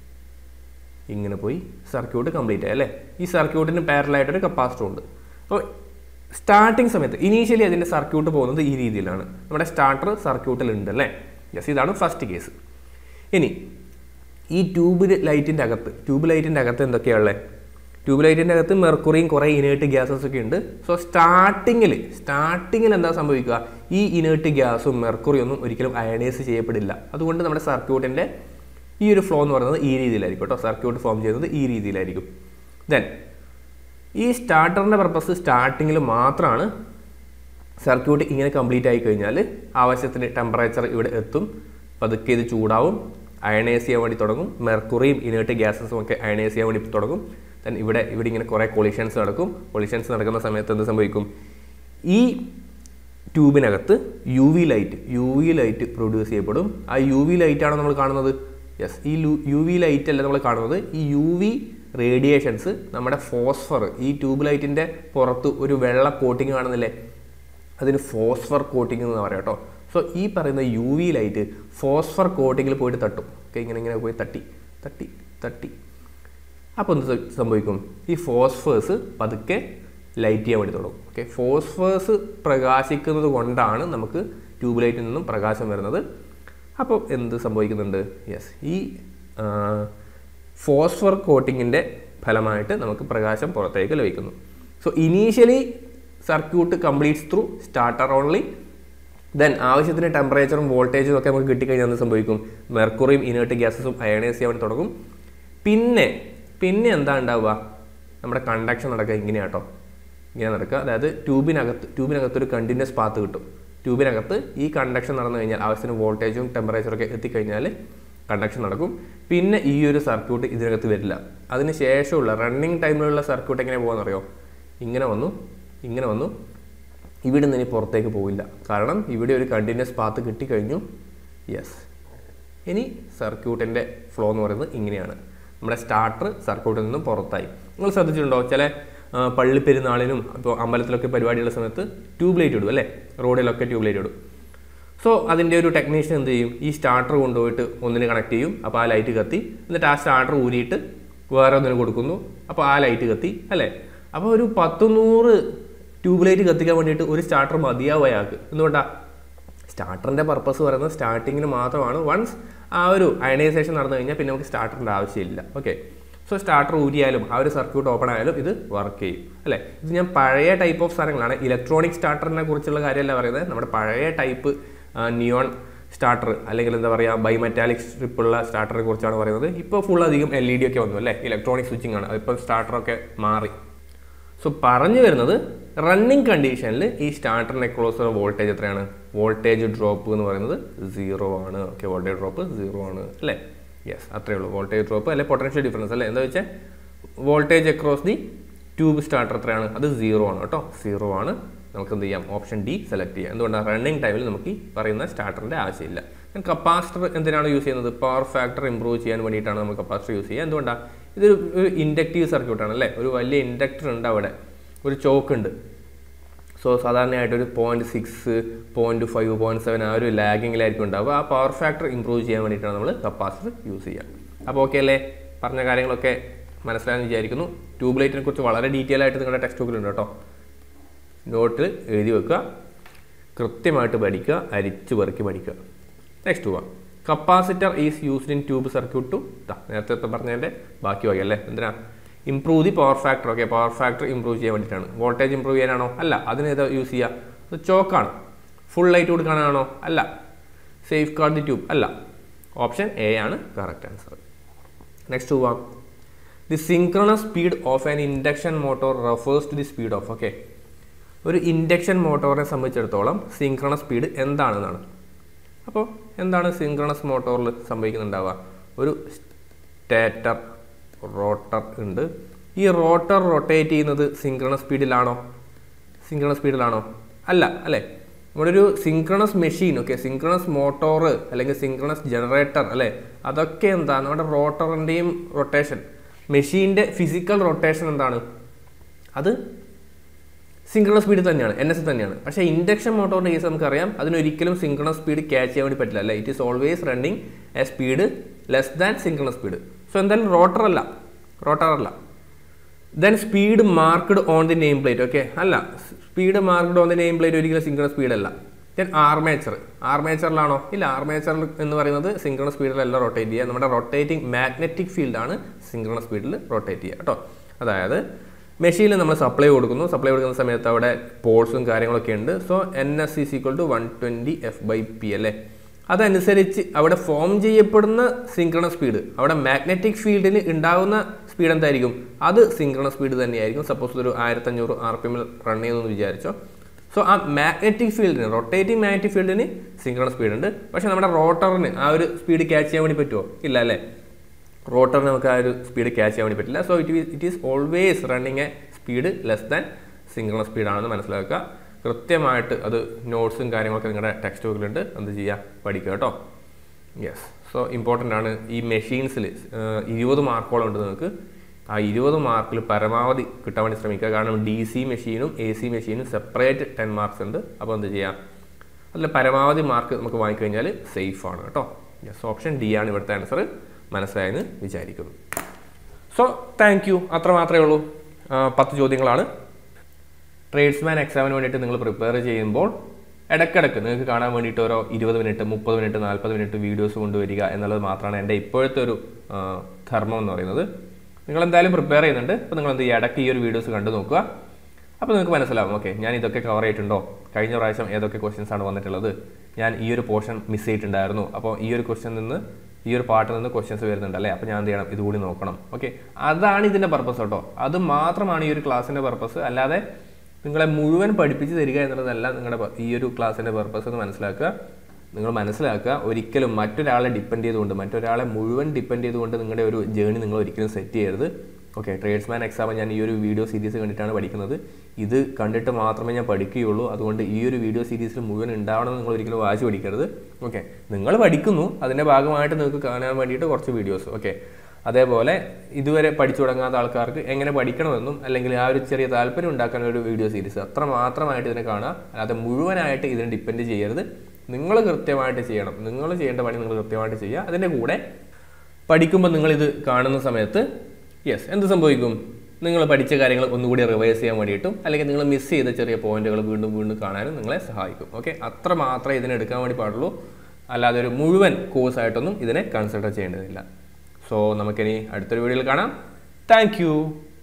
ഇങ്ങനെ പോയി സർക്യൂട്ട് കംപ്ലീറ്റ് ആയി അല്ലേ ഈ സർക്യൂട്ടിന് പാരലായിട്ടൊരു കപ്പാസിറ്റർ ഉണ്ട് അപ്പോൾ സ്റ്റാർട്ടിങ് സമയത്ത് ഇനീഷ്യലി അതിൻ്റെ സർക്യൂട്ട് പോകുന്നത് ഈ രീതിയിലാണ് നമ്മുടെ സ്റ്റാർട്ടർ സർക്യൂട്ടിൽ ഉണ്ട് അല്ലേ യെസ് ഇതാണ് ഫസ്റ്റ് കേസ് ഇനി ഈ ട്യൂബ് ലൈറ്റിൻ്റെ അകത്ത് ട്യൂബ് ലൈറ്റിൻ്റെ അകത്ത് എന്തൊക്കെയാണുള്ളത് ട്യൂബ് ലൈറ്റിൻ്റെ അകത്ത് മെർക്കുറിയും കുറേ ഇനേർട്ട് ഗ്യാസസ് ഒക്കെ ഉണ്ട് സോ സ്റ്റാർട്ടിങ്ങിൽ സ്റ്റാർട്ടിങ്ങിൽ എന്താ സംഭവിക്കുക ഈ ഇനേർട്ട് ഗ്യാസും മെർക്കുറിയും ഒന്നും ഒരിക്കലും അയണൈസ് ചെയ്യപ്പെടില്ല അതുകൊണ്ട് നമ്മുടെ സർക്യൂട്ടിൻ്റെ ഈ ഒരു ഫ്ലോ എന്ന് പറയുന്നത് ഈ രീതിയിലായിരിക്കും കേട്ടോ സർക്യൂട്ട് ഫോം ചെയ്യുന്നത് ഈ രീതിയിലായിരിക്കും ദെൻ ഈ സ്റ്റാർട്ടറിൻ്റെ പർപ്പസ് സ്റ്റാർട്ടിങ്ങിൽ മാത്രമാണ് സർക്യൂട്ട് ഇങ്ങനെ കംപ്ലീറ്റ് ആയി കഴിഞ്ഞാൽ ആവശ്യത്തിന് ടെമ്പറേച്ചർ ഇവിടെ എത്തും പതുക്കെ ഇത് ചൂടാവും അയണൈസ് ചെയ്യാൻ വേണ്ടി തുടങ്ങും മെർക്കുറിയും ഇനേർട്ട് ഗ്യാസസും ഒക്കെ അയണൈസ് ചെയ്യാൻ വേണ്ടി തുടങ്ങും ദെൻ ഇവിടെ ഇവിടെ ഇങ്ങനെ കുറേ കൊളിഷൻസ് നടക്കും കൊളിഷൻസ് നടക്കുന്ന സമയത്ത് എന്ത് സംഭവിക്കും ഈ ട്യൂബിനകത്ത് U V light U V light produce ചെയ്യപ്പെടും ആ യു വി ലൈറ്റാണ് നമ്മൾ കാണുന്നത് യെസ് ഈ യു വി ലൈറ്റ് അല്ല നമ്മൾ കാണുന്നത് ഈ യു വി റേഡിയേഷൻസ് നമ്മുടെ ഫോസ്ഫർ ഈ ട്യൂബ് ലൈറ്റിൻ്റെ പുറത്ത് ഒരു വെള്ള കോട്ടിങ് കാണുന്നില്ലേ അതിന് ഫോസ്ഫർ കോട്ടിംഗ് എന്ന് പറയാം കേട്ടോ സോ ഈ പറയുന്ന യു വി ലൈറ്റ് ഫോസ്ഫർ കോട്ടിങ്ങിൽ പോയിട്ട് തട്ടും ഓക്കെ ഇങ്ങനെ ഇങ്ങനെ പോയി തട്ടി തട്ടി തട്ടി അപ്പോൾ എന്ത് സംഭവിക്കും ഈ ഫോസ്ഫേഴ്സ് പതുക്കെ ലൈറ്റ് ചെയ്യാൻ വേണ്ടി തുടങ്ങും ഓക്കെ ഫോസ്ഫേഴ്സ് പ്രകാശിക്കുന്നത് കൊണ്ടാണ് നമുക്ക് ട്യൂബ് ലൈറ്റിൽ നിന്നും പ്രകാശം വരുന്നത് അപ്പോൾ എന്ത് സംഭവിക്കുന്നുണ്ട് യെസ് ഈ ഫോസ്ഫർ കോട്ടിങ്ങിൻ്റെ ഫലമായിട്ട് നമുക്ക് പ്രകാശം പുറത്തേക്ക് ലഭിക്കുന്നു so initially circuit completes through starter only then ആവശ്യത്തിന് ടെമ്പറേച്ചറും വോൾട്ടേജും ഒക്കെ നമുക്ക് കിട്ടിക്കഴിഞ്ഞാൽ എന്ത് സംഭവിക്കും മെർക്കുറിയും ഇനേർട്ട് ഗ്യാസസും അയണൈസ് ചെയ്യാൻ തുടങ്ങും പിന്നെ പിന്നെ എന്താ ഉണ്ടാവുക നമ്മുടെ കണ്ടക്ഷൻ നടക്കുക ഇങ്ങനെയാട്ടോ ഇങ്ങനെ നടക്കുക അതായത് ട്യൂബിനകത്ത് ട്യൂബിനകത്ത് ഒരു കണ്ടിന്യൂസ് പാത്ത് കിട്ടും ട്യൂബിനകത്ത് ഈ കണ്ടക്ഷൻ നടന്നു കഴിഞ്ഞാൽ ആവശ്യത്തിന് വോൾട്ടേജും ടെമ്പറേച്ചറും ഒക്കെ എത്തിക്കഴിഞ്ഞാൽ കണ്ടക്ഷൻ നടക്കും പിന്നെ ഈ ഒരു സർക്യൂട്ട് ഇതിനകത്ത് വരില്ല അതിന് ശേഷമുള്ള റണ്ണിങ് ടൈമിലുള്ള സർക്യൂട്ട് എങ്ങനെ പോകുമെന്നറിയോ ഇങ്ങനെ വന്നു ഇങ്ങനെ വന്നു ഇവിടെ നിന്ന് ഇനി പുറത്തേക്ക് പോവില്ല കാരണം ഇവിടെ ഒരു കണ്ടിന്യൂസ് പാത്ത് കിട്ടിക്കഴിഞ്ഞു യെസ് ഇനി സർക്യൂട്ടിൻ്റെ ഫ്ലോ എന്ന് പറയുന്നത് ഇങ്ങനെയാണ് നമ്മുടെ സ്റ്റാർട്ടർ സർക്യൂട്ടിൽ നിന്നും പുറത്തായി നിങ്ങൾ ശ്രദ്ധിച്ചിട്ടുണ്ടോ ചില ആ, പള്ളിപ്പെരുന്നാളിനും ഇപ്പോൾ അമ്പലത്തിലൊക്കെ പരിപാടിയുള്ള സമയത്ത് ട്യൂബ് ലൈറ്റ് ഇടും അല്ലേ റോഡിലൊക്കെ ട്യൂബ് ലൈറ്റ് ഇടും സോ അതിൻ്റെ ഒരു ടെക്നീഷ്യൻ എന്ത് ചെയ്യും ഈ സ്റ്റാർട്ടർ കൊണ്ടുപോയിട്ട് ഒന്നിന് കണക്ട് ചെയ്യും അപ്പോൾ ആ ലൈറ്റ് കത്തി എന്നിട്ട് ആ സ്റ്റാർട്ടർ ഊരിയിട്ട് വേറെ ഒന്നിന് കൊടുക്കുന്നു അപ്പോൾ ആ ലൈറ്റ് കത്തി അല്ലേ അപ്പോൾ ഒരു പത്ത് നൂറ് ട്യൂബ് ലൈറ്റ് കത്തിക്കാൻ വേണ്ടിയിട്ട് ഒരു സ്റ്റാർട്ടർ മതിയാവും അയാൾക്ക് എന്തുകൊണ്ടാണ് സ്റ്റാർട്ടറിൻ്റെ പർപ്പസ് പറയുന്നത് സ്റ്റാർട്ടിങ്ങിന് മാത്രമാണ് വൺസ് ആ ഒരു അയണൈസേഷൻ നടന്നു കഴിഞ്ഞാൽ പിന്നെ നമുക്ക് സ്റ്റാർട്ടറിൻ്റെ ആവശ്യമില്ല ഓക്കെ സോ സ്റ്റാർട്ടർ ഊരിയാലും ആ ഒരു സർക്യൂട്ട് ഓപ്പൺ ആയാലും ഇത് വർക്ക് ചെയ്യും അല്ലേ ഇത് ഞാൻ പഴയ ടൈപ്പ് ഓഫ് സാധനങ്ങളാണ് ഇലക്ട്രോണിക് സ്റ്റാർട്ടറിനെ കുറിച്ചുള്ള കാര്യമല്ല പറയുന്നത് നമ്മുടെ പഴയ ടൈപ്പ് നിയോൺ സ്റ്റാർട്ടർ അല്ലെങ്കിൽ എന്താ പറയുക ബൈമെറ്റാലിക് സ്ട്രിപ്പുള്ള സ്റ്റാർട്ടറെ കുറിച്ചാണ് പറയുന്നത് ഇപ്പോൾ ഫുൾ അധികം എൽ ഇ ഡി ഒക്കെ വന്നു അല്ലേ ഇലക്ട്രോണിക് സ്വിച്ചിങ് ആണ് അതിപ്പോൾ സ്റ്റാർട്ടറൊക്കെ മാറി സോ പറഞ്ഞു വരുന്നത് റണ്ണിങ് കണ്ടീഷനിൽ ഈ സ്റ്റാർട്ടറിനെ ക്ലോസ് വോൾട്ടേജ് എത്രയാണ് വോൾട്ടേജ് ഡ്രോപ്പ് എന്ന് പറയുന്നത് സീറോ ആണ് ഓക്കെ വോൾട്ടേജ് ഡ്രോപ്പ് സീറോ ആണ് അല്ലേ യെസ് അത്രേ ഉള്ളൂ വോൾട്ടേജ് ഡ്രോപ്പ് അല്ലെ പൊട്ടൻഷ്യൽ ഡിഫറൻസ് അല്ലേ എന്താ വെച്ചാൽ voltage across the tube starter എത്രയാണ് അത് സീറോ ആണ് കേട്ടോ സീറോ ആണ് നമുക്ക് എന്ത് ചെയ്യാം ഓപ്ഷൻ ഡി സെലക്ട് ചെയ്യാം എന്തുകൊണ്ടാണ് റണ്ണിങ് ടൈമിൽ നമുക്ക് ഈ പറയുന്ന സ്റ്റാർട്ടറിൻ്റെ ആവശ്യമില്ല കപ്പാസിറ്റർ എന്തിനാണ് യൂസ് ചെയ്യുന്നത് പവർ ഫാക്ടർ ഇംപ്രൂവ് ചെയ്യാൻ വേണ്ടിയിട്ടാണ് നമ്മൾ കപ്പാസിറ്റർ യൂസ് ചെയ്യുക എന്തുകൊണ്ടാണ് ഇതൊരു ഒരു ഇൻഡക്റ്റീവ് സർക്യൂട്ടാണ് അല്ലേ ഒരു വലിയ ഇൻഡക്ടർ ഉണ്ട് അവിടെ ഒരു ചോക്ക് ഉണ്ട് സോ സാധാരണയായിട്ട് ഒരു point six point five point seven ആ ഒരു ലാഗിങ്ങിലായിരിക്കും ഉണ്ടാവുക ആ പവർ ഫാക്ടർ ഇംപ്രൂവ് ചെയ്യാൻ വേണ്ടിയിട്ടാണ് നമ്മൾ കപ്പാസിറ്റർ യൂസ് ചെയ്യുക അപ്പോൾ ഓക്കെ അല്ലേ പറഞ്ഞ കാര്യങ്ങളൊക്കെ മനസ്സിലായെന്ന് വിചാരിക്കുന്നു ട്യൂബ് ലൈറ്റിനെ കുറിച്ച് വളരെ ഡീറ്റെയിൽ ആയിട്ട് നിങ്ങളുടെ ടെക്സ്റ്റ് ബുക്കിലുണ്ട് കേട്ടോ നോട്ടിൽ എഴുതി വെക്കുക കൃത്യമായിട്ട് പഠിക്കുക അരിച്ച് പെറുക്കി പഠിക്കുക നെക്സ്റ്റ് പോവാം capacitor is used in tube circuit to നേരത്തെ പറഞ്ഞതിൻ്റെ ബാക്കി വകയല്ലേ എന്തിനാ improve the power factor okay power factor improve ചെയ്യാൻ വേണ്ടിയിട്ടാണ് വോൾട്ടേജ് ഇംപ്രൂവ് ചെയ്യാനാണോ അല്ല അതിന് ഏതാ യൂസ് ചെയ്യുക അത് ചോക്കാണ് ഫുൾ ലൈറ്റ് കൊടുക്കാനാണോ അല്ല സേഫ് ഗാർഡ് ദി ട്യൂബ് അല്ല ഓപ്ഷൻ എ ആണ് കറക്റ്റ് ആൻസർ നെക്സ്റ്റ് പോവാം the synchronous speed of an induction motor refers to the speed of okay ഒരു ഇൻഡക്ഷൻ മോട്ടോറിനെ സംബന്ധിച്ചിടത്തോളം സിങ്ക്രണസ് സ്പീഡ് എന്താണെന്നാണ് അപ്പോൾ എന്താണ് സിങ്ക്രണസ് മോട്ടോറിൽ സംഭവിക്കുന്നുണ്ടാവുക ഒരു സ്റ്റേറ്റർ റോട്ടർ ഉണ്ട് ഈ റോട്ടർ റൊട്ടേറ്റ് ചെയ്യുന്നത് സിങ്ക്രണസ് സ്പീഡിലാണോ സിങ്ക്രണസ് സ്പീഡിലാണോ അല്ല അല്ലേ നമ്മുടെ ഒരു synchronous machine okay synchronous motor അല്ലെങ്കിൽ സിങ്ക്രണസ് ജനറേറ്റർ അല്ലേ അതൊക്കെ എന്താ നമ്മുടെ റോട്ടറിൻ്റെയും റൊട്ടേഷൻ മെഷീൻ്റെ ഫിസിക്കൽ റൊട്ടേഷൻ എന്താണ് അത് സിങ്ക്രണസ് സ്പീഡ് തന്നെയാണ് എൻ എസ് തന്നെയാണ് പക്ഷേ ഇൻഡക്ഷൻ മോട്ടോറിൻ്റെ കേസ് നമുക്കറിയാം അതിനൊരിക്കലും സിങ്ക്രണസ് സ്പീഡ് ക്യാച്ച് ചെയ്യാൻ വേണ്ടി പറ്റില്ല അല്ലേ it is always running a speed less than synchronous speed so എന്തായാലും റോട്ടർ അല്ല റോട്ടർ അല്ല then speed marked on the nameplate okay അല്ല speed marked on the nameplate ഒരിക്കലും സിങ്ക്രണസ് സ്പീഡ് അല്ല ദെൻ ആർമേച്ചർ ആർമേച്ചറിലാണോ ഇല്ല armature എന്ന് പറയുന്നത് സിങ്ക്രണസ് സ്പീഡിലല്ല റൊട്ടേറ്റ് ചെയ്യുക നമ്മുടെ റൊട്ടേറ്റിംഗ് മാഗ്നറ്റിക് ഫീൽഡാണ് സിങ്ക്രണസ് സ്പീഡിൽ റൊട്ടേറ്റ് ചെയ്യുക കേട്ടോ അതായത് മെഷീനിൽ നമ്മൾ സപ്ലൈ കൊടുക്കുന്നു സപ്ലൈ കൊടുക്കുന്ന സമയത്ത് അവിടെ പോൾസും കാര്യങ്ങളൊക്കെ ഉണ്ട് so N S is equal to one twenty F by P അല്ലേ അതനുസരിച്ച് അവിടെ ഫോം ചെയ്യപ്പെടുന്ന സിങ്ക്രണസ് സ്പീഡ് അവിടെ മാഗ്നറ്റിക് ഫീൽഡിന് ഉണ്ടാകുന്ന സ്പീഡ് എന്തായിരിക്കും അത് സിങ്ക്രണസ് സ്പീഡ് തന്നെയായിരിക്കും സപ്പോസ് ഒരു ആയിരത്തഞ്ഞൂറ് ആർ പി എമ്മിൽ റൺ ചെയ്യുന്നു വിചാരിച്ചോ സോ ആ മാഗ്നറ്റിക് ഫീൽഡിന് റൊട്ടേറ്റിംഗ് മാഗ്നറ്റിക് ഫീൽഡിന് സിങ്ക്രണസ് സ്പീഡ് ഉണ്ട് പക്ഷേ നമ്മുടെ റോട്ടറിന് ആ ഒരു സ്പീഡ് ക്യാച്ച് ചെയ്യാൻ വേണ്ടി പറ്റുമോ ഇല്ല അല്ലേ റോട്ടറിന് നമുക്ക് ആ ഒരു സ്പീഡ് ക്യാച്ച് ചെയ്യാൻ വേണ്ടി പറ്റില്ല so it it is always running a speed less than synchronous സ്പീഡാണെന്ന് മനസ്സിലാക്കുക കൃത്യമായിട്ട് അത് നോട്ട്സും കാര്യങ്ങളൊക്കെ നിങ്ങളുടെ ടെക്സ്റ്റ് ബുക്കിലുണ്ട് എന്ത് ചെയ്യുക പഠിക്കുക കേട്ടോ യെസ് സോ ഇമ്പോർട്ടൻ്റ് ആണ് ഈ മെഷീൻസിൽ ഇരുപത് മാർക്കോളം ഉണ്ട് നിങ്ങൾക്ക് ആ ഇരുപത് മാർക്കിൽ പരമാവധി കിട്ടാൻ വേണ്ടി ശ്രമിക്കുക കാരണം ഡി സി മെഷീനും എ സി മെഷീനും സെപ്പറേറ്റ് ടെൻ മാർക്സ് ഉണ്ട് അപ്പോൾ എന്ത് ചെയ്യാം അതിൽ പരമാവധി മാർക്ക് നമുക്ക് വാങ്ങിക്കഴിഞ്ഞാൽ സേഫ് ആണ് കേട്ടോ യെസ് ഓപ്ഷൻ ഡി ആണ് ഇവിടുത്തെ ആൻസർ മനസ്സിലായെന്ന് വിചാരിക്കുന്നു സോ താങ്ക് യു അത്ര മാത്രമേ ഉള്ളൂ ആ, പത്ത് ചോദ്യങ്ങളാണ് ട്രേഡ്സ്മാൻ എക്സാമിന് വേണ്ടിയിട്ട് നിങ്ങൾ പ്രിപ്പയർ ചെയ്യുമ്പോൾ ഇടയ്ക്കിടയ്ക്ക് നിങ്ങൾക്ക് കാണാൻ വേണ്ടിയിട്ട് ഓരോ ഇരുപത് മിനിറ്റ് മുപ്പത് മിനിറ്റ് നാൽപ്പത് മിനിറ്റ് വീഡിയോസ് കൊണ്ടുവരിക എന്നുള്ളത് മാത്രമാണ് എൻ്റെ ഇപ്പോഴത്തെ ഒരു ആ, ധർമ്മം എന്ന് പറയുന്നത് നിങ്ങൾ എന്തായാലും പ്രിപ്പയർ ചെയ്യുന്നുണ്ട് അപ്പോൾ നിങ്ങൾ എന്ത് ചെയ്യുക ഇടയ്ക്ക് ഈ ഒരു വീഡിയോസ് കണ്ടു നോക്കുക അപ്പോൾ നിങ്ങൾക്ക് മനസ്സിലാവും ഓക്കെ ഞാൻ ഇതൊക്കെ കവർ ചെയ്തിട്ടുണ്ടോ കഴിഞ്ഞ പ്രാവശ്യം ഏതൊക്കെ ക്വസ്റ്റ്യൻസ് ആണ് വന്നിട്ടുള്ളത് ഞാൻ ഈ ഒരു പോർഷൻ മിസ് ചെയ്തിട്ടുണ്ടായിരുന്നു അപ്പോൾ ഈ ഒരു ക്വസ്റ്റ്യൻ നിന്ന് ഈ ഒരു പാട്ടിൽ നിന്ന് ക്വസ്റ്റ്യൻസ് വരുന്നുണ്ട് അല്ലേ അപ്പോൾ ഞാൻ എന്ത് ചെയ്യണം ഇതുകൂടി നോക്കണം ഓക്കെ അതാണ് ഇതിൻ്റെ പർപ്പസ് കേട്ടോ അത് മാത്രമാണ് ഈ ഒരു ക്ലാസ്സിൻ്റെ പർപ്പസ് അല്ലാതെ നിങ്ങളെ മുഴുവൻ പഠിപ്പിച്ച് തരിക എന്നുള്ളതല്ല നിങ്ങളുടെ പ- ഈ ഒരു ക്ലാസ്സിൻ്റെ പർപ്പസ് എന്ന് മനസ്സിലാക്കുക നിങ്ങൾ മനസ്സിലാക്കുക ഒരിക്കലും മറ്റൊരാളെ ഡിപ്പെൻഡ് ചെയ്തുകൊണ്ട് മറ്റൊരാളെ മുഴുവൻ ഡിപ്പെൻഡ് ചെയ്തുകൊണ്ട് നിങ്ങളുടെ ഒരു ജേണി നിങ്ങൾ ഒരിക്കലും സെറ്റ് ചെയ്യരുത് ഓക്കെ ട്രേഡ്സ്മാൻ എക്സാം ഞാൻ ഈ ഒരു വീഡിയോ സീരീസ് കണ്ടിട്ടാണ് പഠിക്കുന്നത് ഇത് കണ്ടിട്ട് മാത്രമേ ഞാൻ പഠിക്കുകയുള്ളൂ അതുകൊണ്ട് ഈ ഒരു വീഡിയോ സീരീസിൽ മുഴുവൻ ഉണ്ടാവണമെന്ന് നിങ്ങൾ ഒരിക്കലും വാശി പഠിക്കരുത് ഓക്കെ നിങ്ങൾ പഠിക്കുന്നു അതിൻ്റെ ഭാഗമായിട്ട് നിങ്ങൾക്ക് കാണാൻ വേണ്ടിയിട്ട് കുറച്ച് വീഡിയോസ് ഓക്കെ അതേപോലെ ഇതുവരെ പഠിച്ചു തുടങ്ങാത്ത ആൾക്കാർക്ക് എങ്ങനെ പഠിക്കണമെന്നും അല്ലെങ്കിൽ ആ ഒരു ചെറിയ താല്പര്യം ഉണ്ടാക്കാൻ ഒരു വീഡിയോ സീരീസ് അത്ര മാത്രമായിട്ട് ഇതിനെ കാണുക അല്ലാതെ മുഴുവനായിട്ട് ഇതിനെ ഡിപ്പെൻഡ് ചെയ്യരുത് നിങ്ങൾ കൃത്യമായിട്ട് ചെയ്യണം നിങ്ങൾ ചെയ്യേണ്ട പണി നിങ്ങൾ കൃത്യമായിട്ട് ചെയ്യുക അതിൻ്റെ കൂടെ പഠിക്കുമ്പോൾ നിങ്ങളിത് കാണുന്ന സമയത്ത് യെസ് എന്ത് സംഭവിക്കും നിങ്ങൾ പഠിച്ച കാര്യങ്ങൾ ഒന്നുകൂടി റിവൈസ് ചെയ്യാൻ വേണ്ടിയിട്ടും അല്ലെങ്കിൽ നിങ്ങൾ മിസ് ചെയ്ത ചെറിയ പോയിന്റുകൾ വീണ്ടും വീണ്ടും കാണാനും നിങ്ങളെ സഹായിക്കും ഓക്കെ അത്ര മാത്രമേ ഇതിനെ എടുക്കാൻ വേണ്ടി പാടുള്ളൂ അല്ലാതെ ഒരു മുഴുവൻ കോഴ്സായിട്ടൊന്നും ഇതിനെ കൺസിഡർ ചെയ്യേണ്ടതില്ല സോ നമുക്കിനി അടുത്തൊരു വീഡിയോയിൽ കാണാം താങ്ക്